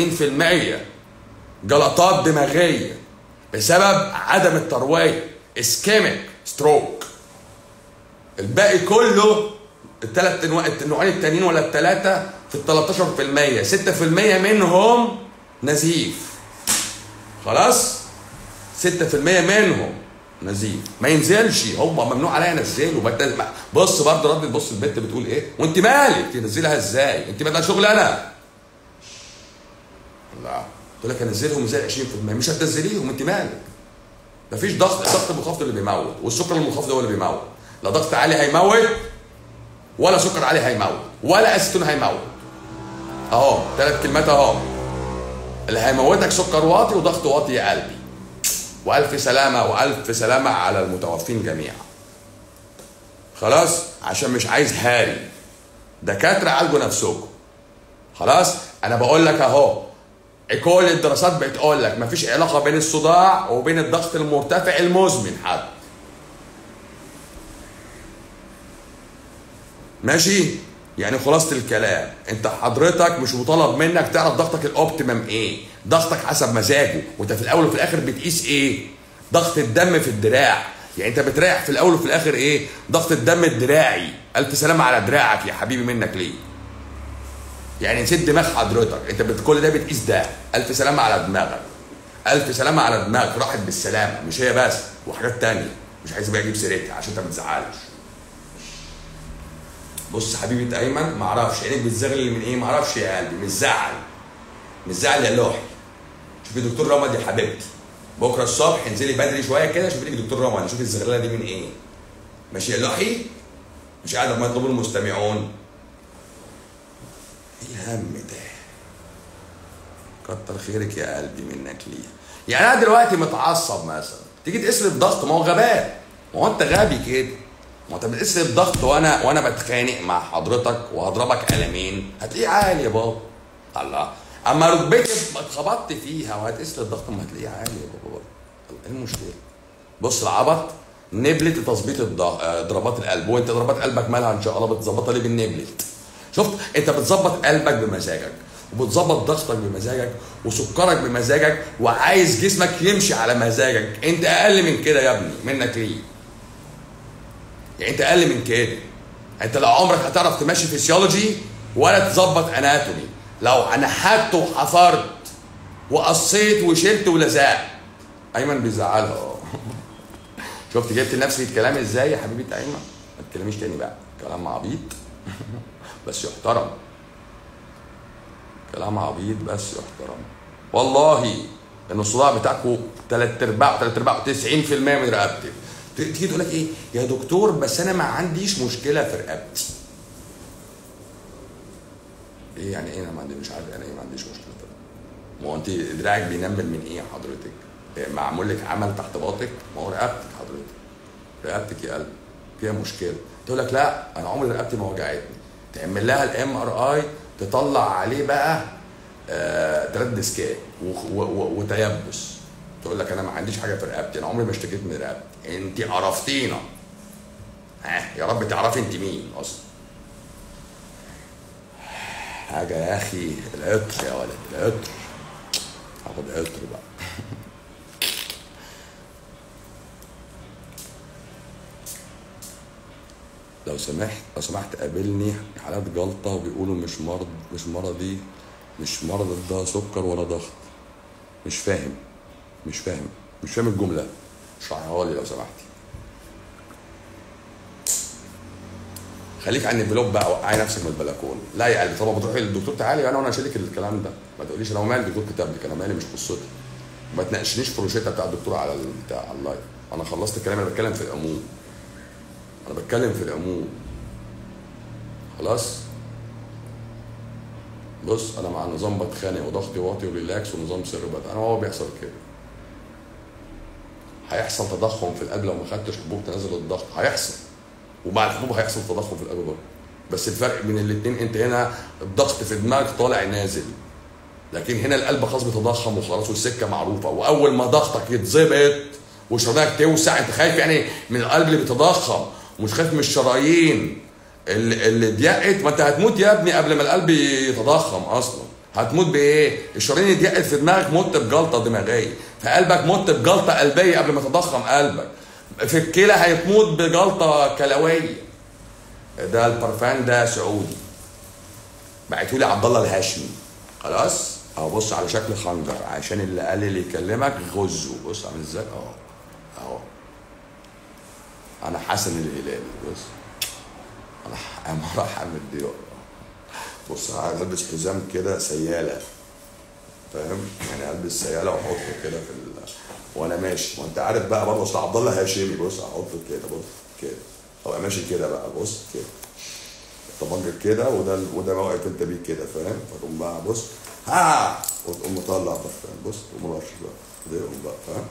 جلطات دماغيه بسبب عدم الترويه اسكيميك ستروك الباقي كله الثلاث النوعين التانيين ولا الثلاثه في ال 13% 6% منهم نزيف خلاص 6% منهم نزيف ما ينزلش هو ممنوع عليا انزله بص برضه رد بص البنت بتقول ايه وانت مالك تنزلها ازاي انت بدل شغل انا لا تقول لك انزلهم ازاي 20% مش هتنزليهم انت مالك مفيش ضغط الضغط المنخفض اللي بيموت والسكر المنخفض هو اللي بيموت لا ضغط عالي هيموت ولا سكر عالي هيموت ولا اسيتون هيموت اهو ثلاث كلمات اهو اللي هيموتك سكر واطي وضغط واطي يا قلبي والف سلامه والف سلامه على المتوفين جميعا خلاص عشان مش عايز هاري دكاتره عالجوا نفسكم خلاص انا بقول لك اهو كل الدراسات بتقول لك مفيش علاقه بين الصداع وبين الضغط المرتفع المزمن حتى ماشي يعني خلاصه الكلام انت حضرتك مش مطالب منك تعرف ضغطك الاوبتيمم ايه ضغطك حسب مزاجه وانت في الاول وفي الاخر بتقيس ايه ضغط الدم في الدراع يعني انت بتريح في الاول وفي الاخر ايه ضغط الدم الدراعي الف سلامه على دراعك يا حبيبي منك ليه يعني نسيت دماغ حضرتك انت بت- كل ده بتقيس ده الف سلامه على دماغك الف سلامه على دماغك راحت بالسلامه مش هي بس وحاجات تانية مش عايز بقى اجيب سيرتها عشان انت ما تزعلش بص حبيبه ايمن ما اعرفش عينك بتزغلل من ايه ما اعرفش يا قلبي مش زعل مش زعل يا لوحي شوفي دكتور رمض يا حبيبتي بكره الصبح انزلي بدري شويه كده شوفي لك دكتور رمض شوفي الزغلله دي من ايه ماشي يا لوحي مش قاعده ما يطلبوا المستمعون ايه الهم ده كتر خيرك يا قلبي منك ليه يعني انا دلوقتي متعصب مثلا تيجي تقيس لي الضغط ما هو غباء ما هو انت غبي كده ما انت بتقيس لي الضغط وانا وانا بتخانق مع حضرتك وهضربك قلمين هتلاقيه عالي يا بابا الله اما ركبتي اتخبطت فيها وهتقيس لي الضغط ما هتلاقيه عالي يا بابا برضه. ايه المشكله بص العبط نبلت لتظبيط الضغ- آه، ضربات القلب وانت ضربات قلبك مالها ان شاء الله بتظبطها ليه بالنبلت شفت انت بتظبط قلبك بمزاجك وبتظبط ضغطك بمزاجك وسكرك بمزاجك وعايز جسمك يمشي على مزاجك انت اقل من كده يا ابني منك ليه يعني انت اقل من كده انت لو عمرك هتعرف تمشي فيسيولوجي ولا تظبط اناتومي لو نحت وحفرت وقصيت وشلت ولزقت ايمن بيزعلها اه شفت جبت لنفسي الكلام ازاي يا حبيبه ايمن ما تتكلميش تاني بقى كلام عبيط بس يحترم كلام عبيط بس يحترم والله ان الصداع بتاعكم ثلاث ارباع ثلاث ارباع 90% من رقبتي ت- تيجي تقول لك ايه يا دكتور بس انا ما عنديش مشكله في رقبتي ايه يعني ايه انا ما عندي مش عارف يعني ايه ما عنديش مشكله في رقبتي ما هو انت دراعك بينمل من ايه حضرتك إيه معمول لك عمل تحت باطك ما هو رقبتك حضرتك رقبتك يا قلب فيها مشكله تقول لك لا انا عمري رقبتي ما وجعتني تعمل لها الام ار اي تطلع عليه بقى آه ثلاث ديسكات وخ- و- و- وتيبس تقول لك انا ما عنديش حاجه في رقبتي انا عمري ما اشتكيت من رقبتي انت عرفتينا ها يا رب تعرفي انت مين اصلا حاجه يا اخي العطر يا ولد العطر هاخد عطر بقى لو سمحت لو سمحت قابلني حالات جلطه وبيقولوا مش مرض مش مرضي مش مرض ده سكر ولا ضغط مش فاهم مش فاهم مش فاهم الجمله اشرحها لي لو سمحتي خليك عن البلوك بقى وقعي نفسك من البلكونه لا يا قلبي طبعا بتروحي للدكتور تعالي انا وانا هشيل لك الكلام ده ما تقوليش انا مالي الدكتور كتب لك انا مالي مش قصتي ما تناقشنيش في الروشته بتاع الدكتور على البتاع على اللايف انا خلصت الكلام انا بتكلم في العموم انا بتكلم في العموم خلاص بص انا مع نظام بتخانق وضغطي واطي وريلاكس ونظام سر بد انا هو بيحصل كده هيحصل تضخم في القلب لو ما خدتش حبوب تنزل الضغط هيحصل ومع الحبوب هيحصل تضخم في القلب برضه بس الفرق بين الاثنين انت هنا الضغط في دماغك طالع نازل لكن هنا القلب خلاص بيتضخم وخلاص والسكه معروفه واول ما ضغطك يتظبط وشرايينك توسع انت خايف يعني من القلب اللي بيتضخم ومش خايف من الشرايين اللي, اللي ضيقت ما انت هتموت يا ابني قبل ما القلب يتضخم اصلا هتموت بايه؟ الشرايين ضيقت في دماغك مت بجلطه دماغيه في قلبك مت بجلطه قلبيه قبل ما تضخم قلبك في الكلى هيتموت بجلطه كلويه ده البرفان ده سعودي بعته لي عبد الله الهاشمي خلاص اهو بص على شكل خنجر عشان اللي قال اللي يكلمك غزه بص عامل ازاي اهو اهو انا حسن الهلالي بص انا عمارة حامد ديار بص انا عايز البس حزام كده سياله فاهم يعني البس سياله واحطه كده في ال... وانا ماشي وانت عارف بقى برضه اصل عبد الله هاشمي بص احطه كده بص كده ابقى ماشي كده بقى بص كده طبنجك كده وده وده واقف انت بيه كده فاهم فتقوم بقى بص ها وتقوم مطلع برفان بص تقوم رش بقى ده يقوم بقى فاهم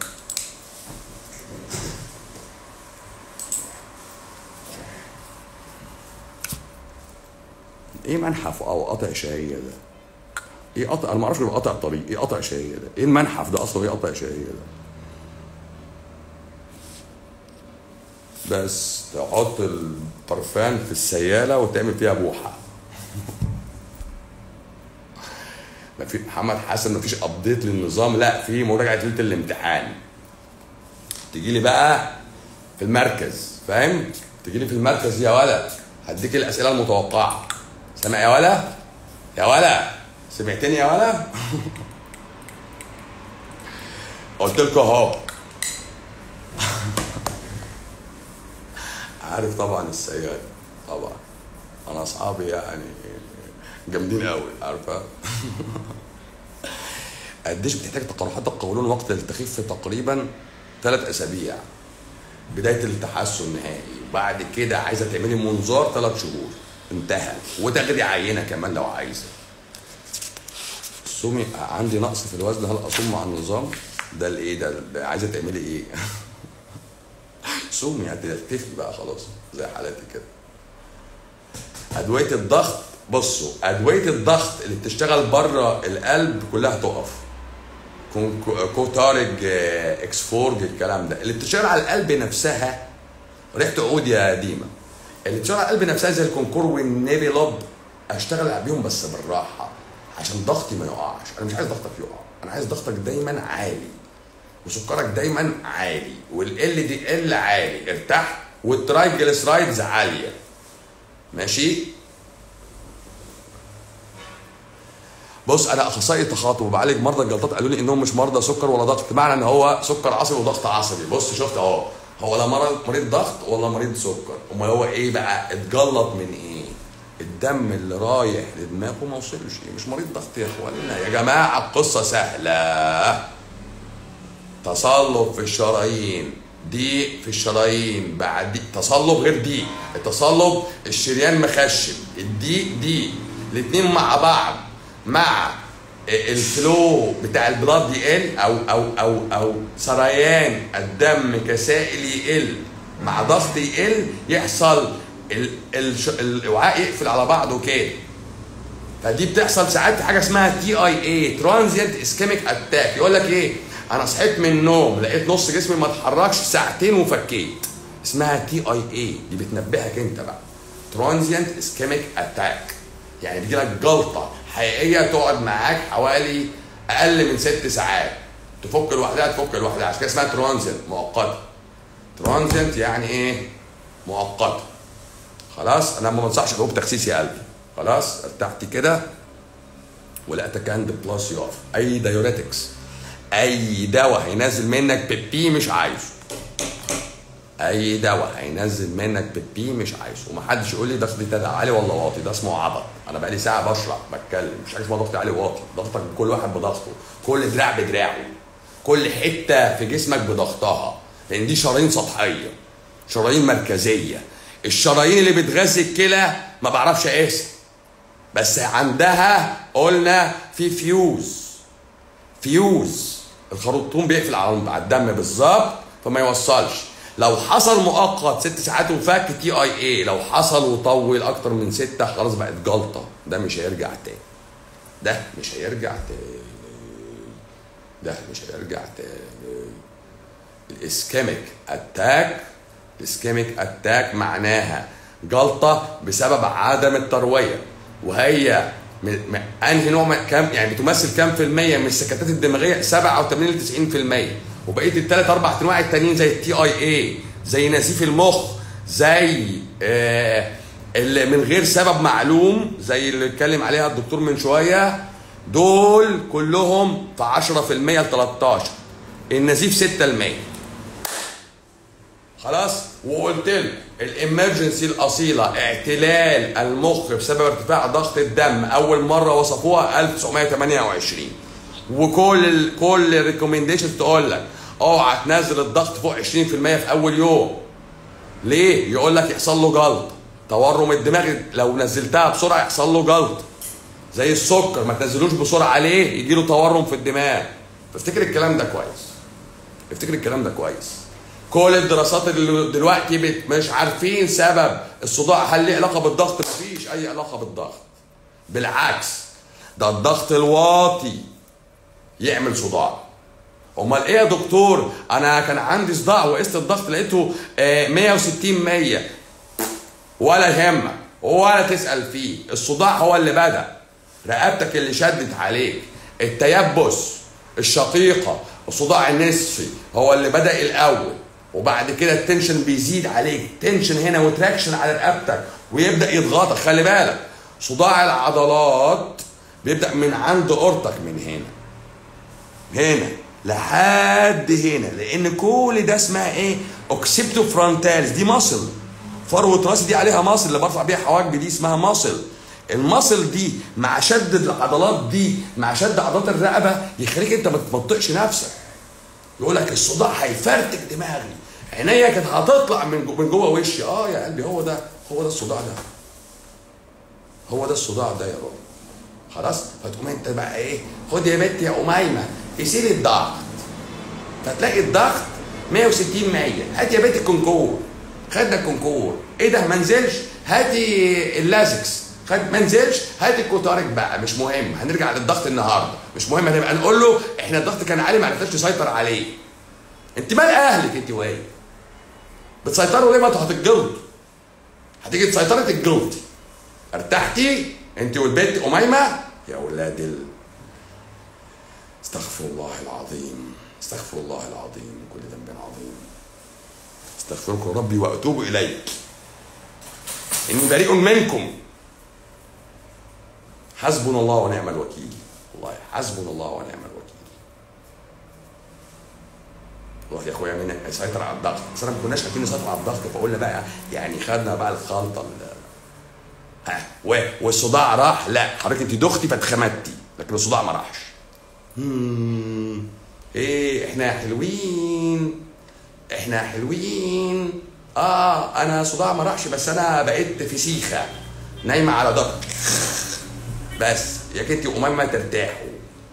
ايه منحف او قطع شهيه ده؟ ايه قطع انا ما اعرفش غير قطع طريق ايه قطع شهيه ده؟ ايه المنحف ده اصلا ايه قطع شهيه ده؟ بس تحط البرفان في السياله وتعمل فيها بوحه ما في محمد حسن ما فيش ابديت للنظام لا في مراجعه ليله الامتحان تيجي لي بقى في المركز فاهم تيجي لي في المركز يا ولد هديك الاسئله المتوقعه سامع يا ولا يا ولا سمعتني يا ولا قلت لكم اهو عارف طبعا السياد طبعا انا اصحابي يعني جامدين قوي عارفه قديش بتحتاج تقرحات القولون وقت التخيف في تقريبا ثلاث اسابيع بدايه التحسن النهائي وبعد كده عايزه تعملي منظار ثلاث شهور انتهى وتاخدي عينه كمان لو عايزه صومي عندي نقص في الوزن هل اصوم مع النظام ده الايه ده, ده عايزه تعملي ايه صومي هتختفي بقى خلاص زي حالاتي كده ادويه الضغط بصوا ادويه الضغط اللي بتشتغل بره القلب كلها تقف كوتارج اكسفورج الكلام ده اللي بتشتغل على القلب نفسها ريحه عود يا ديما اللي بتشتغل على القلب نفسها زي الكونكور والنيفي لوب اشتغل بيهم بس بالراحه عشان ضغطي ما يقعش انا مش عايز ضغطك يقع انا عايز ضغطك دايما عالي وسكرك دايما عالي والال دي ال عالي ارتحت والترايجلسرايدز عاليه ماشي بص انا اخصائي تخاطب وبعالج مرضى الجلطات قالوا لي انهم مش مرضى سكر ولا ضغط بمعنى ان هو سكر عصبي وضغط عصبي بص شفت اهو هو لا مرض مريض ضغط ولا مريض سكر امال هو ايه بقى اتجلط من ايه الدم اللي رايح لدماغه ما وصلش مش مريض ضغط يا اخوانا يا جماعه القصه سهله تصلب في الشرايين ضيق في الشرايين بعد دي. تصلب غير ضيق التصلب الشريان مخشب الضيق ضيق الاثنين مع بعض مع الفلو بتاع البلاد يقل او او او او سريان الدم كسائل يقل مع ضغط يقل يحصل ال- الش- الوعاء يقفل على بعضه كده فدي بتحصل ساعات في حاجه اسمها تي اي اي ترانزيانت اسكيميك اتاك يقول لك ايه انا صحيت من النوم لقيت نص جسمي ما اتحركش ساعتين وفكيت اسمها تي اي اي دي بتنبهك انت بقى ترانزيانت اسكيميك اتاك يعني بيجي لك جلطه حقيقيه تقعد معاك حوالي اقل من ست ساعات تفك لوحدها تفك لوحدها عشان كده اسمها ترانزيانت مؤقته ترانزيانت يعني ايه مؤقته خلاص انا ما بنصحش حبوب تخسيس يا قلبي خلاص ارتحتي كده ولقيتك عند بلس يقف اي دايوريتكس اي دواء هينزل منك بيبي مش عايزه اي دواء هينزل منك بيبي مش عايزه ومحدش يقول لي ضغطي ده عالي ولا واطي ده اسمه عبط انا بقالي ساعه بشرح بتكلم مش حاجه اسمها ضغط عالي واطي ضغطك كل واحد بضغطه كل دراع بدراعه كل حته في جسمك بضغطها لان دي شرايين سطحيه شرايين مركزيه الشرايين اللي بتغذي الكلى ما بعرفش اقيسها بس عندها قلنا في فيوز فيوز الخرطوم بيقفل على الدم بالظبط فما يوصلش لو حصل مؤقت ست ساعات وفك تي اي اي لو حصل وطول اكتر من ستة خلاص بقت جلطة ده مش هيرجع تاني ده مش هيرجع تاني ده مش هيرجع تاني الاسكيميك اتاك الاسكيميك اتاك معناها جلطة بسبب عدم التروية وهي م- م- انهي نوع من كام يعني بتمثل كام في المية من السكتات الدماغية 87 ل 90 في المية وبقية الثلاث اربع انواع التانيين زي التي اي اي زي نزيف المخ زي آه اللي من غير سبب معلوم زي اللي اتكلم عليها الدكتور من شوية دول كلهم في 10% ل 13 النزيف 6% خلاص وقلت له الامرجنسي الاصيله اعتلال المخ بسبب ارتفاع ضغط الدم اول مره وصفوها 1928 وكل ال كل الريكومنديشنز تقول لك اوعى تنزل الضغط فوق 20% في اول يوم ليه؟ يقول لك يحصل له جلط تورم الدماغ لو نزلتها بسرعه يحصل له جلط زي السكر ما تنزلوش بسرعه عليه يجي له تورم في الدماغ فافتكر الكلام ده كويس افتكر الكلام ده كويس كل الدراسات اللي دلوقتي بت- مش عارفين سبب الصداع هل ليه علاقه بالضغط مفيش اي علاقه بالضغط بالعكس ده الضغط الواطي يعمل صداع امال ايه يا دكتور انا كان عندي صداع وقست الضغط لقيته آه، 160 100 ولا يهمك ولا تسال فيه الصداع هو اللي بدا رقبتك اللي شدت عليك التيبس الشقيقه الصداع النصفي هو اللي بدا الاول وبعد كده التنشن بيزيد عليك تنشن هنا وتراكشن على رقبتك ويبدا يضغطك خلي بالك صداع العضلات بيبدا من عند اورتك من هنا هنا لحد هنا لان كل ده اسمها ايه اوكسيبتو فرونتالز دي مصل فروه راسي دي عليها مصل اللي برفع بيها حواجبي دي اسمها مصل المصل دي مع شد العضلات دي مع شد عضلات الرقبه يخليك انت ما تبطئش نفسك يقول لك الصداع هيفرتك دماغي عينيا كانت هتطلع من جو- من جوه وشي اه يا قلبي هو ده هو ده الصداع ده هو ده الصداع ده يا رب خلاص فتقوم انت بقى ايه خد يا بنت يا اميمه قيسي لي الضغط فتلاقي الضغط 160 100 هات يا بنت الكونكور خدنا الكونكور ايه ده ما نزلش هاتي اللازكس خد ما نزلش هات الكوتارك بقى مش مهم هنرجع للضغط النهارده مش مهم هنبقى نقول له احنا الضغط كان عالي ما عرفتش تسيطر عليه انت مال اهلك انت وهي بتسيطروا ليه ما انتوا هتتجلطوا هتيجي تسيطري تتجلطي ارتحتي انت والبنت اميمه يا ولاد ال... استغفر الله العظيم استغفر الله العظيم من كل ذنب عظيم استغفرك ربي واتوب اليك اني بريء منكم حسبنا الله ونعم الوكيل والله حسبنا الله ونعم الوكيل والله يا اخويا مين يسيطر على الضغط بس انا ما كناش عارفين نسيطر على الضغط فقلنا بقى يعني خدنا بقى الخلطه ال- ها و- والصداع راح لا حضرتك انت دختي فاتخمدتي لكن الصداع ما راحش مم. ايه احنا حلوين احنا حلوين اه انا صداع ما راحش بس انا بقيت فسيخه نايمه على ضغط بس يا كنتي واميمه ترتاحوا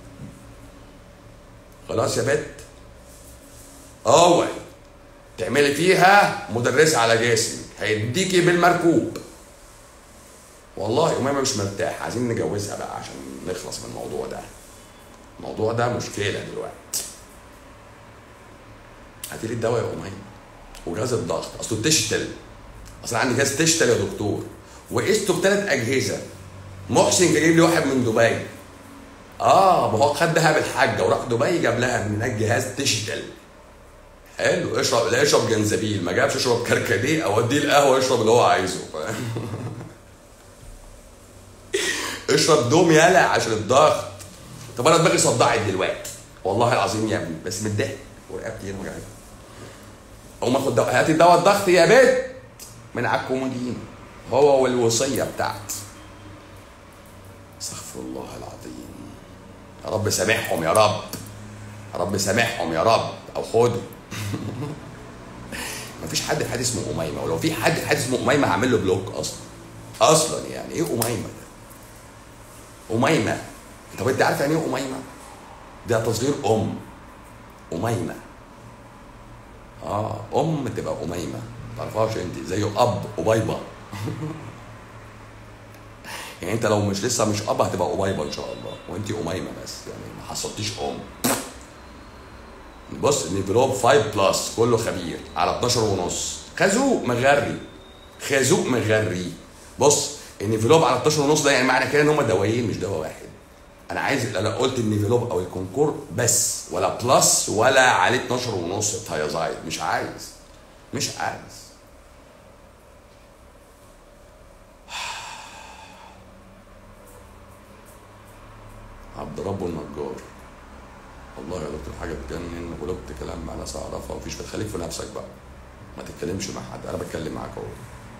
خلاص يا بت اول تعملي فيها مدرسه على جسمك هيديكي بالمركوب والله اميمه مش مرتاحه عايزين نجوزها بقى عشان نخلص من الموضوع ده الموضوع ده مشكله دلوقتي هاتي لي الدواء يا اميمه وجهاز الضغط اصله تشتل اصل عندي جهاز تشتل يا دكتور وقسته بثلاث اجهزه محسن كان جايب لي واحد من دبي اه ما هو خد دهب الحاجه وراح دبي جاب لها من هناك جهاز تشتل قال له اشرب لا اشرب جنزبيل ما جابش اشرب كركديه اوديه القهوه يشرب اللي هو عايزه فاهم اشرب دوم يالا عشان الضغط طب انا دماغي صدعت دلوقتي والله العظيم يا ابني بس متضايق ورقبتي هنا وجعاني اقوم اخد دواء هاتي دواء الضغط يا بيت من على الكومودين هو والوصيه بتاعتي استغفر الله العظيم يا رب سامحهم يا رب يا رب سامحهم يا رب او خده مفيش حد في حياتي اسمه اميمه ولو في حد في حياتي اسمه اميمه هعمل له بلوك اصلا اصلا يعني ايه اميمه ده اميمه طب انت عارف يعني ايه اميمه ده تصغير ام اميمه اه ام تبقى اميمه ما تعرفهاش انت زي اب ابيبه يعني انت لو مش لسه مش اب هتبقى ابيبه ان شاء الله وانت اميمه بس يعني ما حصلتيش ام بص النيفلوب 5 بلس كله خبير على 12 ونص خازوق مغري خازوق مغري بص النيفلوب على 12 ونص ده يعني معنى كده ان هم دوايين مش دواء واحد انا عايز انا قلت النيفلوب او الكونكور بس ولا بلس ولا عليه 12 ونص تايازايد مش عايز مش عايز عبد ربه النجار والله يا دكتور حاجه تجنن وقلت كلام مع ناس اعرفها ومفيش بتخليك في نفسك بقى ما تتكلمش مع حد انا بتكلم معاك اهو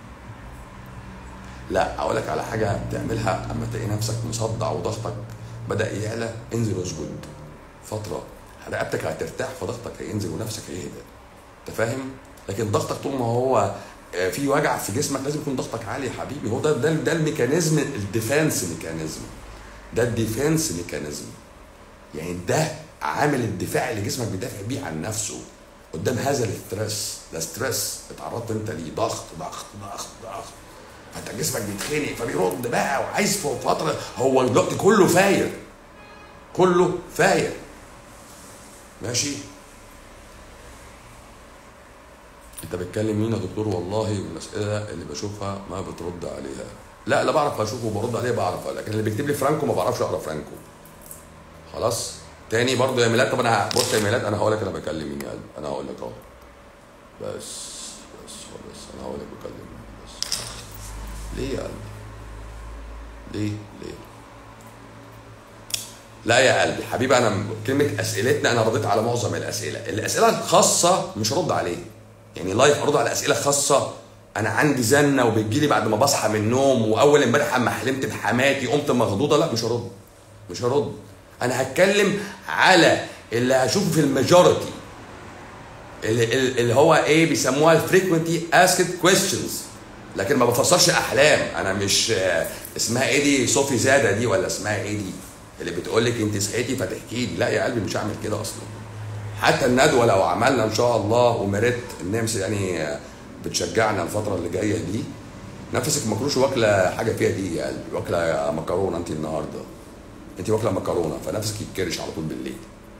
لا اقول لك على حاجه تعملها اما تلاقي نفسك مصدع وضغطك بدا يعلى انزل اسجد فتره رقبتك هترتاح فضغطك هينزل ونفسك هيهدى انت فاهم لكن ضغطك طول ما هو آه، في وجع في جسمك لازم يكون ضغطك عالي يا حبيبي هو ده ده, ده الميكانيزم الديفense ميكانيزم ده الديفنس ميكانيزم يعني ده عامل الدفاع اللي جسمك بيدافع بيه عن نفسه قدام هذا الاسترس ده ستريس اتعرضت انت ليه ضغط ضغط ضغط ضغط فانت جسمك بيتخنق فبيرد بقى وعايز في فتره هو دلوقتي كله فاير كله فاير ماشي انت بتكلم مين يا دكتور والله الاسئله اللي بشوفها ما بترد عليها لا لا بعرف اشوفه وبرد عليه بعرف لكن اللي بيكتب لي فرانكو ما بعرفش اقرا فرانكو خلاص تاني برضه يا ميلاد طب انا بص يا ميلاد انا هقول لك انا بكلم مين يا قلبي انا هقول لك اهو بس بس خلاص انا هقول لك بكلم مين بس ليه يا قلبي ليه ليه لا يا قلبي حبيبي انا كلمه اسئلتنا انا رديت على معظم الاسئله الاسئله الخاصه مش هرد عليه يعني لايف ارد على اسئله خاصه انا عندي زنه وبتجيلي بعد ما بصحى من النوم واول امبارح اما حلمت بحماتي قمت مخضوضه لا مش هرد مش هرد انا هتكلم على اللي هشوفه في الماجورتي اللي, اللي هو ايه بيسموها الفريكونتي اسكت كويستشنز لكن ما بفسرش احلام انا مش آه، اسمها ايه دي صوفي زاده دي ولا اسمها ايه دي اللي بتقول لك انت صحيتي فتحكي لي لا يا قلبي مش هعمل كده اصلا حتى الندوه لو عملنا ان شاء الله ومرت النمس يعني آه، بتشجعنا الفتره اللي جايه دي نفسك ما كنوش واكله حاجه فيها دي يا قلبي واكله مكرونه انت النهارده انت واكله مكرونه فنفسك يتكرش على طول بالليل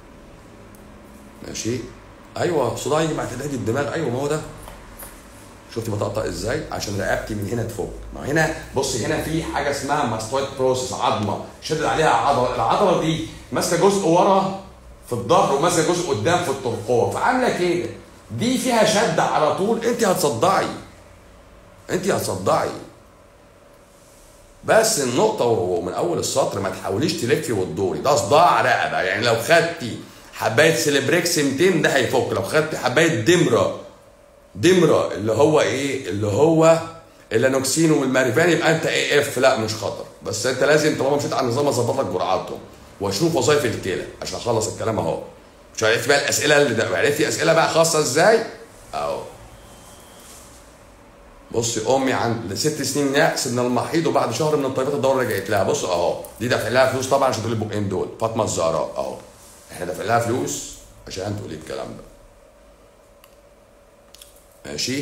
ماشي ايوه صداع يجي مع تدهد الدماغ ايوه ما هو ده شفتي بطقطق ازاي عشان رقبتي من هنا تفك ما هنا بص هنا في حاجه اسمها ماستويد بروسيس عظمه شدد عليها عضله العضله دي ماسكه جزء ورا في الظهر وماسكه جزء قدام في الترقوه فعامله كده دي فيها شد على طول انت هتصدعي انت هتصدعي بس النقطة ومن أول السطر ما تحاوليش تلفي وتدوري ده صداع رقبة يعني لو خدتي حباية سيلبريكس 200 ده هيفك لو خدتي حباية دمرة دمرة اللي هو إيه اللي هو اللانوكسين والماريفان يبقى أنت إيه إف لا مش خطر بس أنت لازم طالما مشيت على النظام أظبط لك جرعاتهم وأشوف وظائف الكلى عشان أخلص الكلام أهو مش عرفت بقى الأسئلة اللي ده عرفتي أسئلة بقى خاصة إزاي؟ أهو بصي امي عند ست سنين يأس من المحيض وبعد شهر من الطيبات الدوره رجعت لها بص اهو دي دافع لها فلوس طبعا عشان تقول البقين دول فاطمه الزهراء اهو احنا دافع لها فلوس عشان تقولي الكلام ده ماشي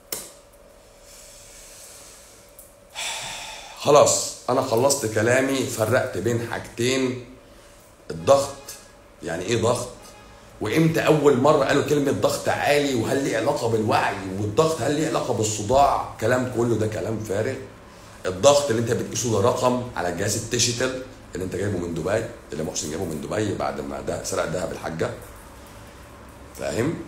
خلاص انا خلصت كلامي فرقت بين حاجتين الضغط يعني ايه ضغط وامتى اول مره قالوا كلمه ضغط عالي وهل ليه علاقه بالوعي والضغط هل ليه علاقه بالصداع كلام كله ده كلام فارغ الضغط اللي انت بتقيسه ده رقم على الجهاز الديجيتال اللي انت جايبه من دبي اللي محسن جايبه من دبي بعد ما ده سرق دهب الحاجه فاهم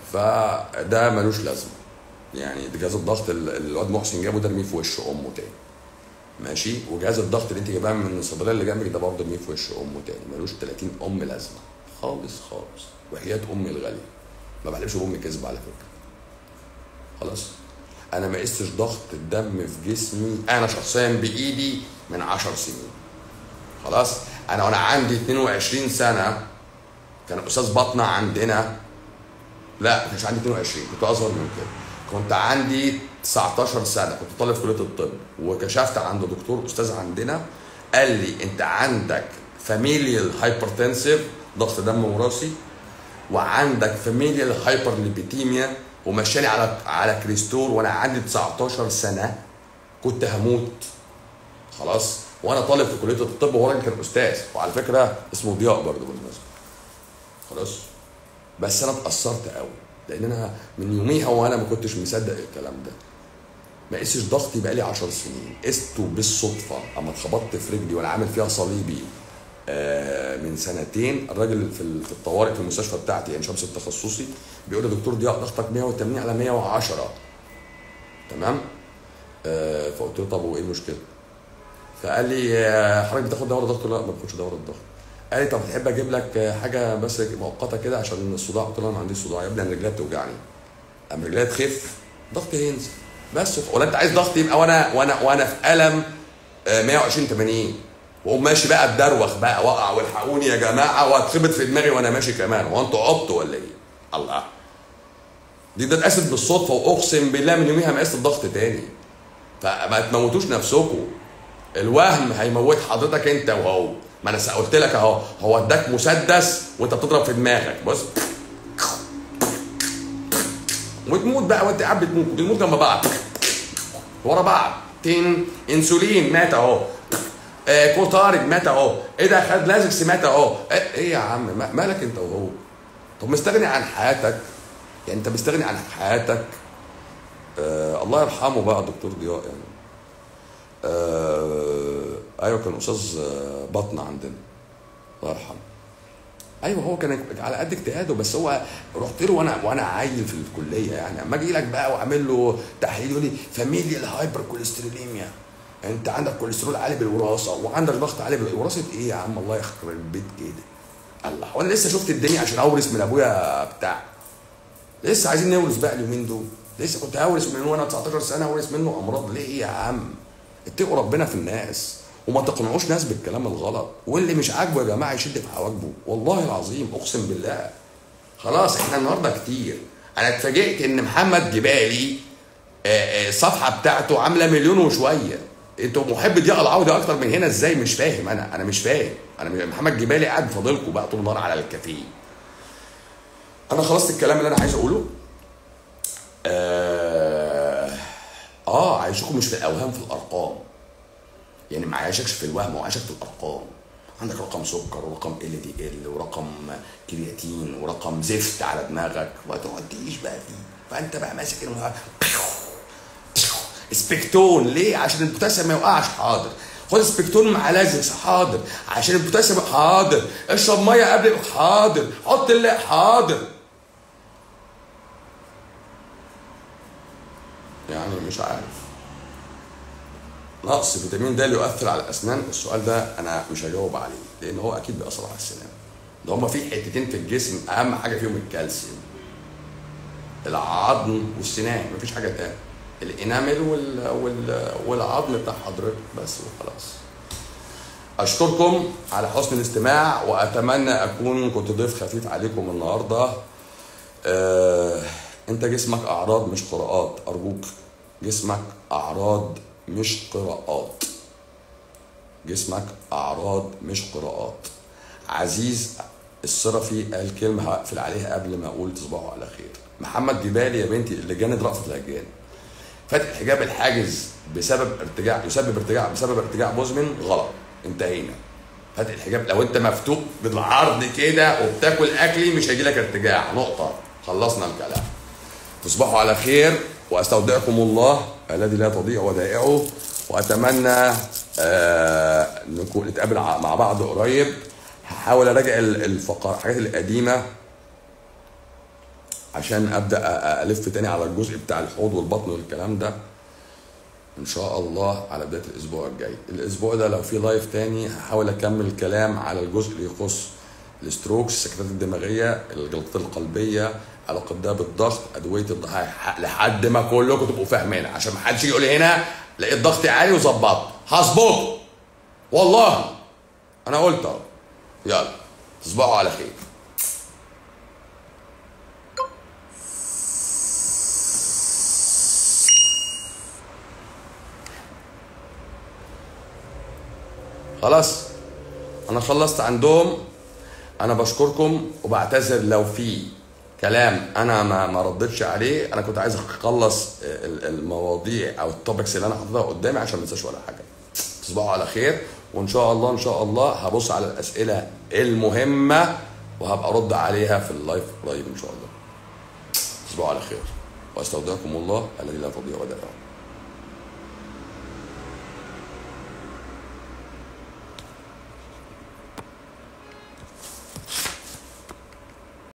فده ملوش لازمه يعني ده جهاز الضغط ال- الواد محسن جابه ده ارميه في وش امه تاني ماشي وجهاز الضغط اللي انت جايباه من الصيدليه اللي جنبك ده برضه ارميه في وش امه تاني ملوش 30 ام لازمه خالص خالص وحياه امي الغاليه ما بحلفش بامي كذب على فكره خلاص انا ما قستش ضغط الدم في جسمي انا شخصيا بايدي من 10 سنين خلاص انا وانا عندي 22 سنه كان استاذ بطنه عندنا لا ما كانش عندي 22 كنت اصغر من كده كنت عندي 19 سنه كنت طالب في كليه الطب وكشفت عند دكتور استاذ عندنا قال لي انت عندك فاميليال هايبرتنسيف ضغط دم وراثي وعندك فاميليال هايبر ليبيتيميا ومشاني على على كريستور وانا عندي 19 سنه كنت هموت خلاص وانا طالب في كليه الطب وهو راجل كان استاذ وعلى فكره اسمه ضياء برضه بالمناسبه خلاص بس انا اتاثرت قوي لان انا من يوميها وانا ما كنتش مصدق الكلام ده ما قستش ضغطي بقالي 10 سنين قسته بالصدفه اما اتخبطت في رجلي وانا عامل فيها صليبي آه، من سنتين الراجل في ال- في الطوارئ في المستشفى بتاعتي عين شمس التخصصي بيقول لي دكتور ضياء ضغطك 180 على 110 تمام آه، فقلت له طب وايه المشكله؟ فقال لي آه، حضرتك بتاخد دواء الضغط ولا لا ما باخدش دواء الضغط قال لي طب تحب اجيب لك آه، حاجه بس مؤقته كده عشان الصداع قلت له انا ما عنديش صداع يا ابني انا رجليا بتوجعني اما رجليا تخف ضغطي هينزل بس ولا انت عايز ضغطي يبقى وانا وانا وانا في الم آه، 120 80 واقوم ماشي بقى اتدروخ بقى واقع والحقوني يا جماعه واتخبط في دماغي وانا ماشي كمان هو انتوا عبطوا ولا ايه؟ الله دي ده اتقست بالصدفه واقسم بالله من يوميها ما قست الضغط تاني فما تموتوش نفسكم الوهم هيموت حضرتك انت وهو ما انا قلت لك اهو هو اداك مسدس وانت بتضرب في دماغك بص وتموت بقى وانت قاعد بتموت بتموت جنب بعض ورا بعض تين انسولين مات اهو آه كوتارد مات اهو ايه ده خد لازكس مات اهو ايه إيه يا عم ما- مالك انت وهو طب مستغني عن حياتك يعني انت مستغني عن حياتك آه الله يرحمه بقى دكتور ضياء يعني آه ايوه كان استاذ آه، بطن عندنا الله يرحمه ايوه هو كان على قد اجتهاده بس هو رحت له وانا وانا عيل في الكليه يعني اما اجي لك بقى واعمل له تحليل يقول لي فاميليال هايبر كوليستروليميا انت عندك كوليسترول عالي بالوراثه وعندك ضغط عالي بال- وراثه ايه يا عم الله يخرب البيت كده الله وانا لسه شفت الدنيا عشان اورث من ابويا بتاع لسه عايزين نورث بقى اليومين دول لسه كنت هورث من وانا 19 سنه اورث منه امراض ليه يا عم اتقوا ربنا في الناس وما تقنعوش ناس بالكلام الغلط واللي مش عاجبه يا جماعه يشد في حواجبه والله العظيم اقسم بالله خلاص احنا النهارده كتير انا اتفاجئت ان محمد جبالي آه، آه، الصفحه بتاعته عامله مليون وشويه انتوا محب ضياء العوضي اكتر من هنا ازاي مش فاهم انا انا مش فاهم انا مش- محمد جبالي قاعد فاضلكم بقى طول النهار على الكافيه انا خلصت الكلام اللي انا عايز اقوله آه, اه عايشكم مش في الاوهام في الارقام يعني ما عايشكش في الوهم هو عايشك في الارقام عندك رقم سكر ورقم ال دي ال ورقم كرياتين ورقم زفت على دماغك وتقعد تعيش بقى فيه فانت بقى ماسك المه- سبيكتون ليه عشان البوتاسيوم ما يوقعش حاضر خد سبيكتون مع لازكس حاضر عشان البوتاسيوم حاضر اشرب ميه قبل حاضر حط اللي حاضر يعني مش عارف نقص فيتامين د اللي يؤثر على الاسنان السؤال ده انا مش هجاوب عليه لان هو اكيد بيأثر على السنان ده هما في حتتين في الجسم اهم حاجه فيهم الكالسيوم العظم والسنان مفيش حاجه تاني الانامل وال... وال... والعظم بتاع حضرتك بس وخلاص اشكركم على حسن الاستماع واتمنى اكون كنت ضيف خفيف عليكم النهارده آه، انت جسمك اعراض مش قراءات ارجوك جسمك اعراض مش قراءات جسمك اعراض مش قراءات عزيز الصرفي قال كلمه هقفل عليها قبل ما اقول تصبحوا على خير محمد جبالي يا بنتي لجان رأفت الهجان فتح حجاب الحاجز بسبب ارتجاع يسبب ارتجاع بسبب ارتجاع مزمن غلط انتهينا فتح الحجاب لو انت مفتوح بالعرض كده وبتاكل اكلي مش هيجي لك ارتجاع نقطه خلصنا الكلام تصبحوا على خير واستودعكم الله الذي لا تضيع ودائعه واتمنى آه نكون نتقابل ع- مع بعض قريب هحاول اراجع ال- الفقرات الحاجات القديمه عشان ابدا أ- أ- الف تاني على الجزء بتاع الحوض والبطن والكلام ده ان شاء الله على بدايه الاسبوع الجاي الاسبوع ده لو في لايف تاني هحاول اكمل الكلام على الجزء اللي يخص الستروكس السكتات الدماغيه الجلطات القلبيه علاقه ده بالضغط ادويه الضغط ح- لحد ما كلكم تبقوا فاهمين عشان ما حدش يقول لي هنا لقيت ضغطي عالي وظبطت هظبطه والله انا قلت اهو يلا تصبحوا على خير خلاص انا خلصت عندهم انا بشكركم وبعتذر لو في كلام انا ما ما ردتش عليه انا كنت عايز اخلص ال- المواضيع او التوبكس اللي انا حاططها قدامي عشان ما انساش ولا حاجه تصبحوا على خير وان شاء الله ان شاء الله هبص على الاسئله المهمه وهبقى ارد عليها في اللايف قريب ان شاء الله تصبحوا على خير واستودعكم الله الذي لا تضيع ودائعه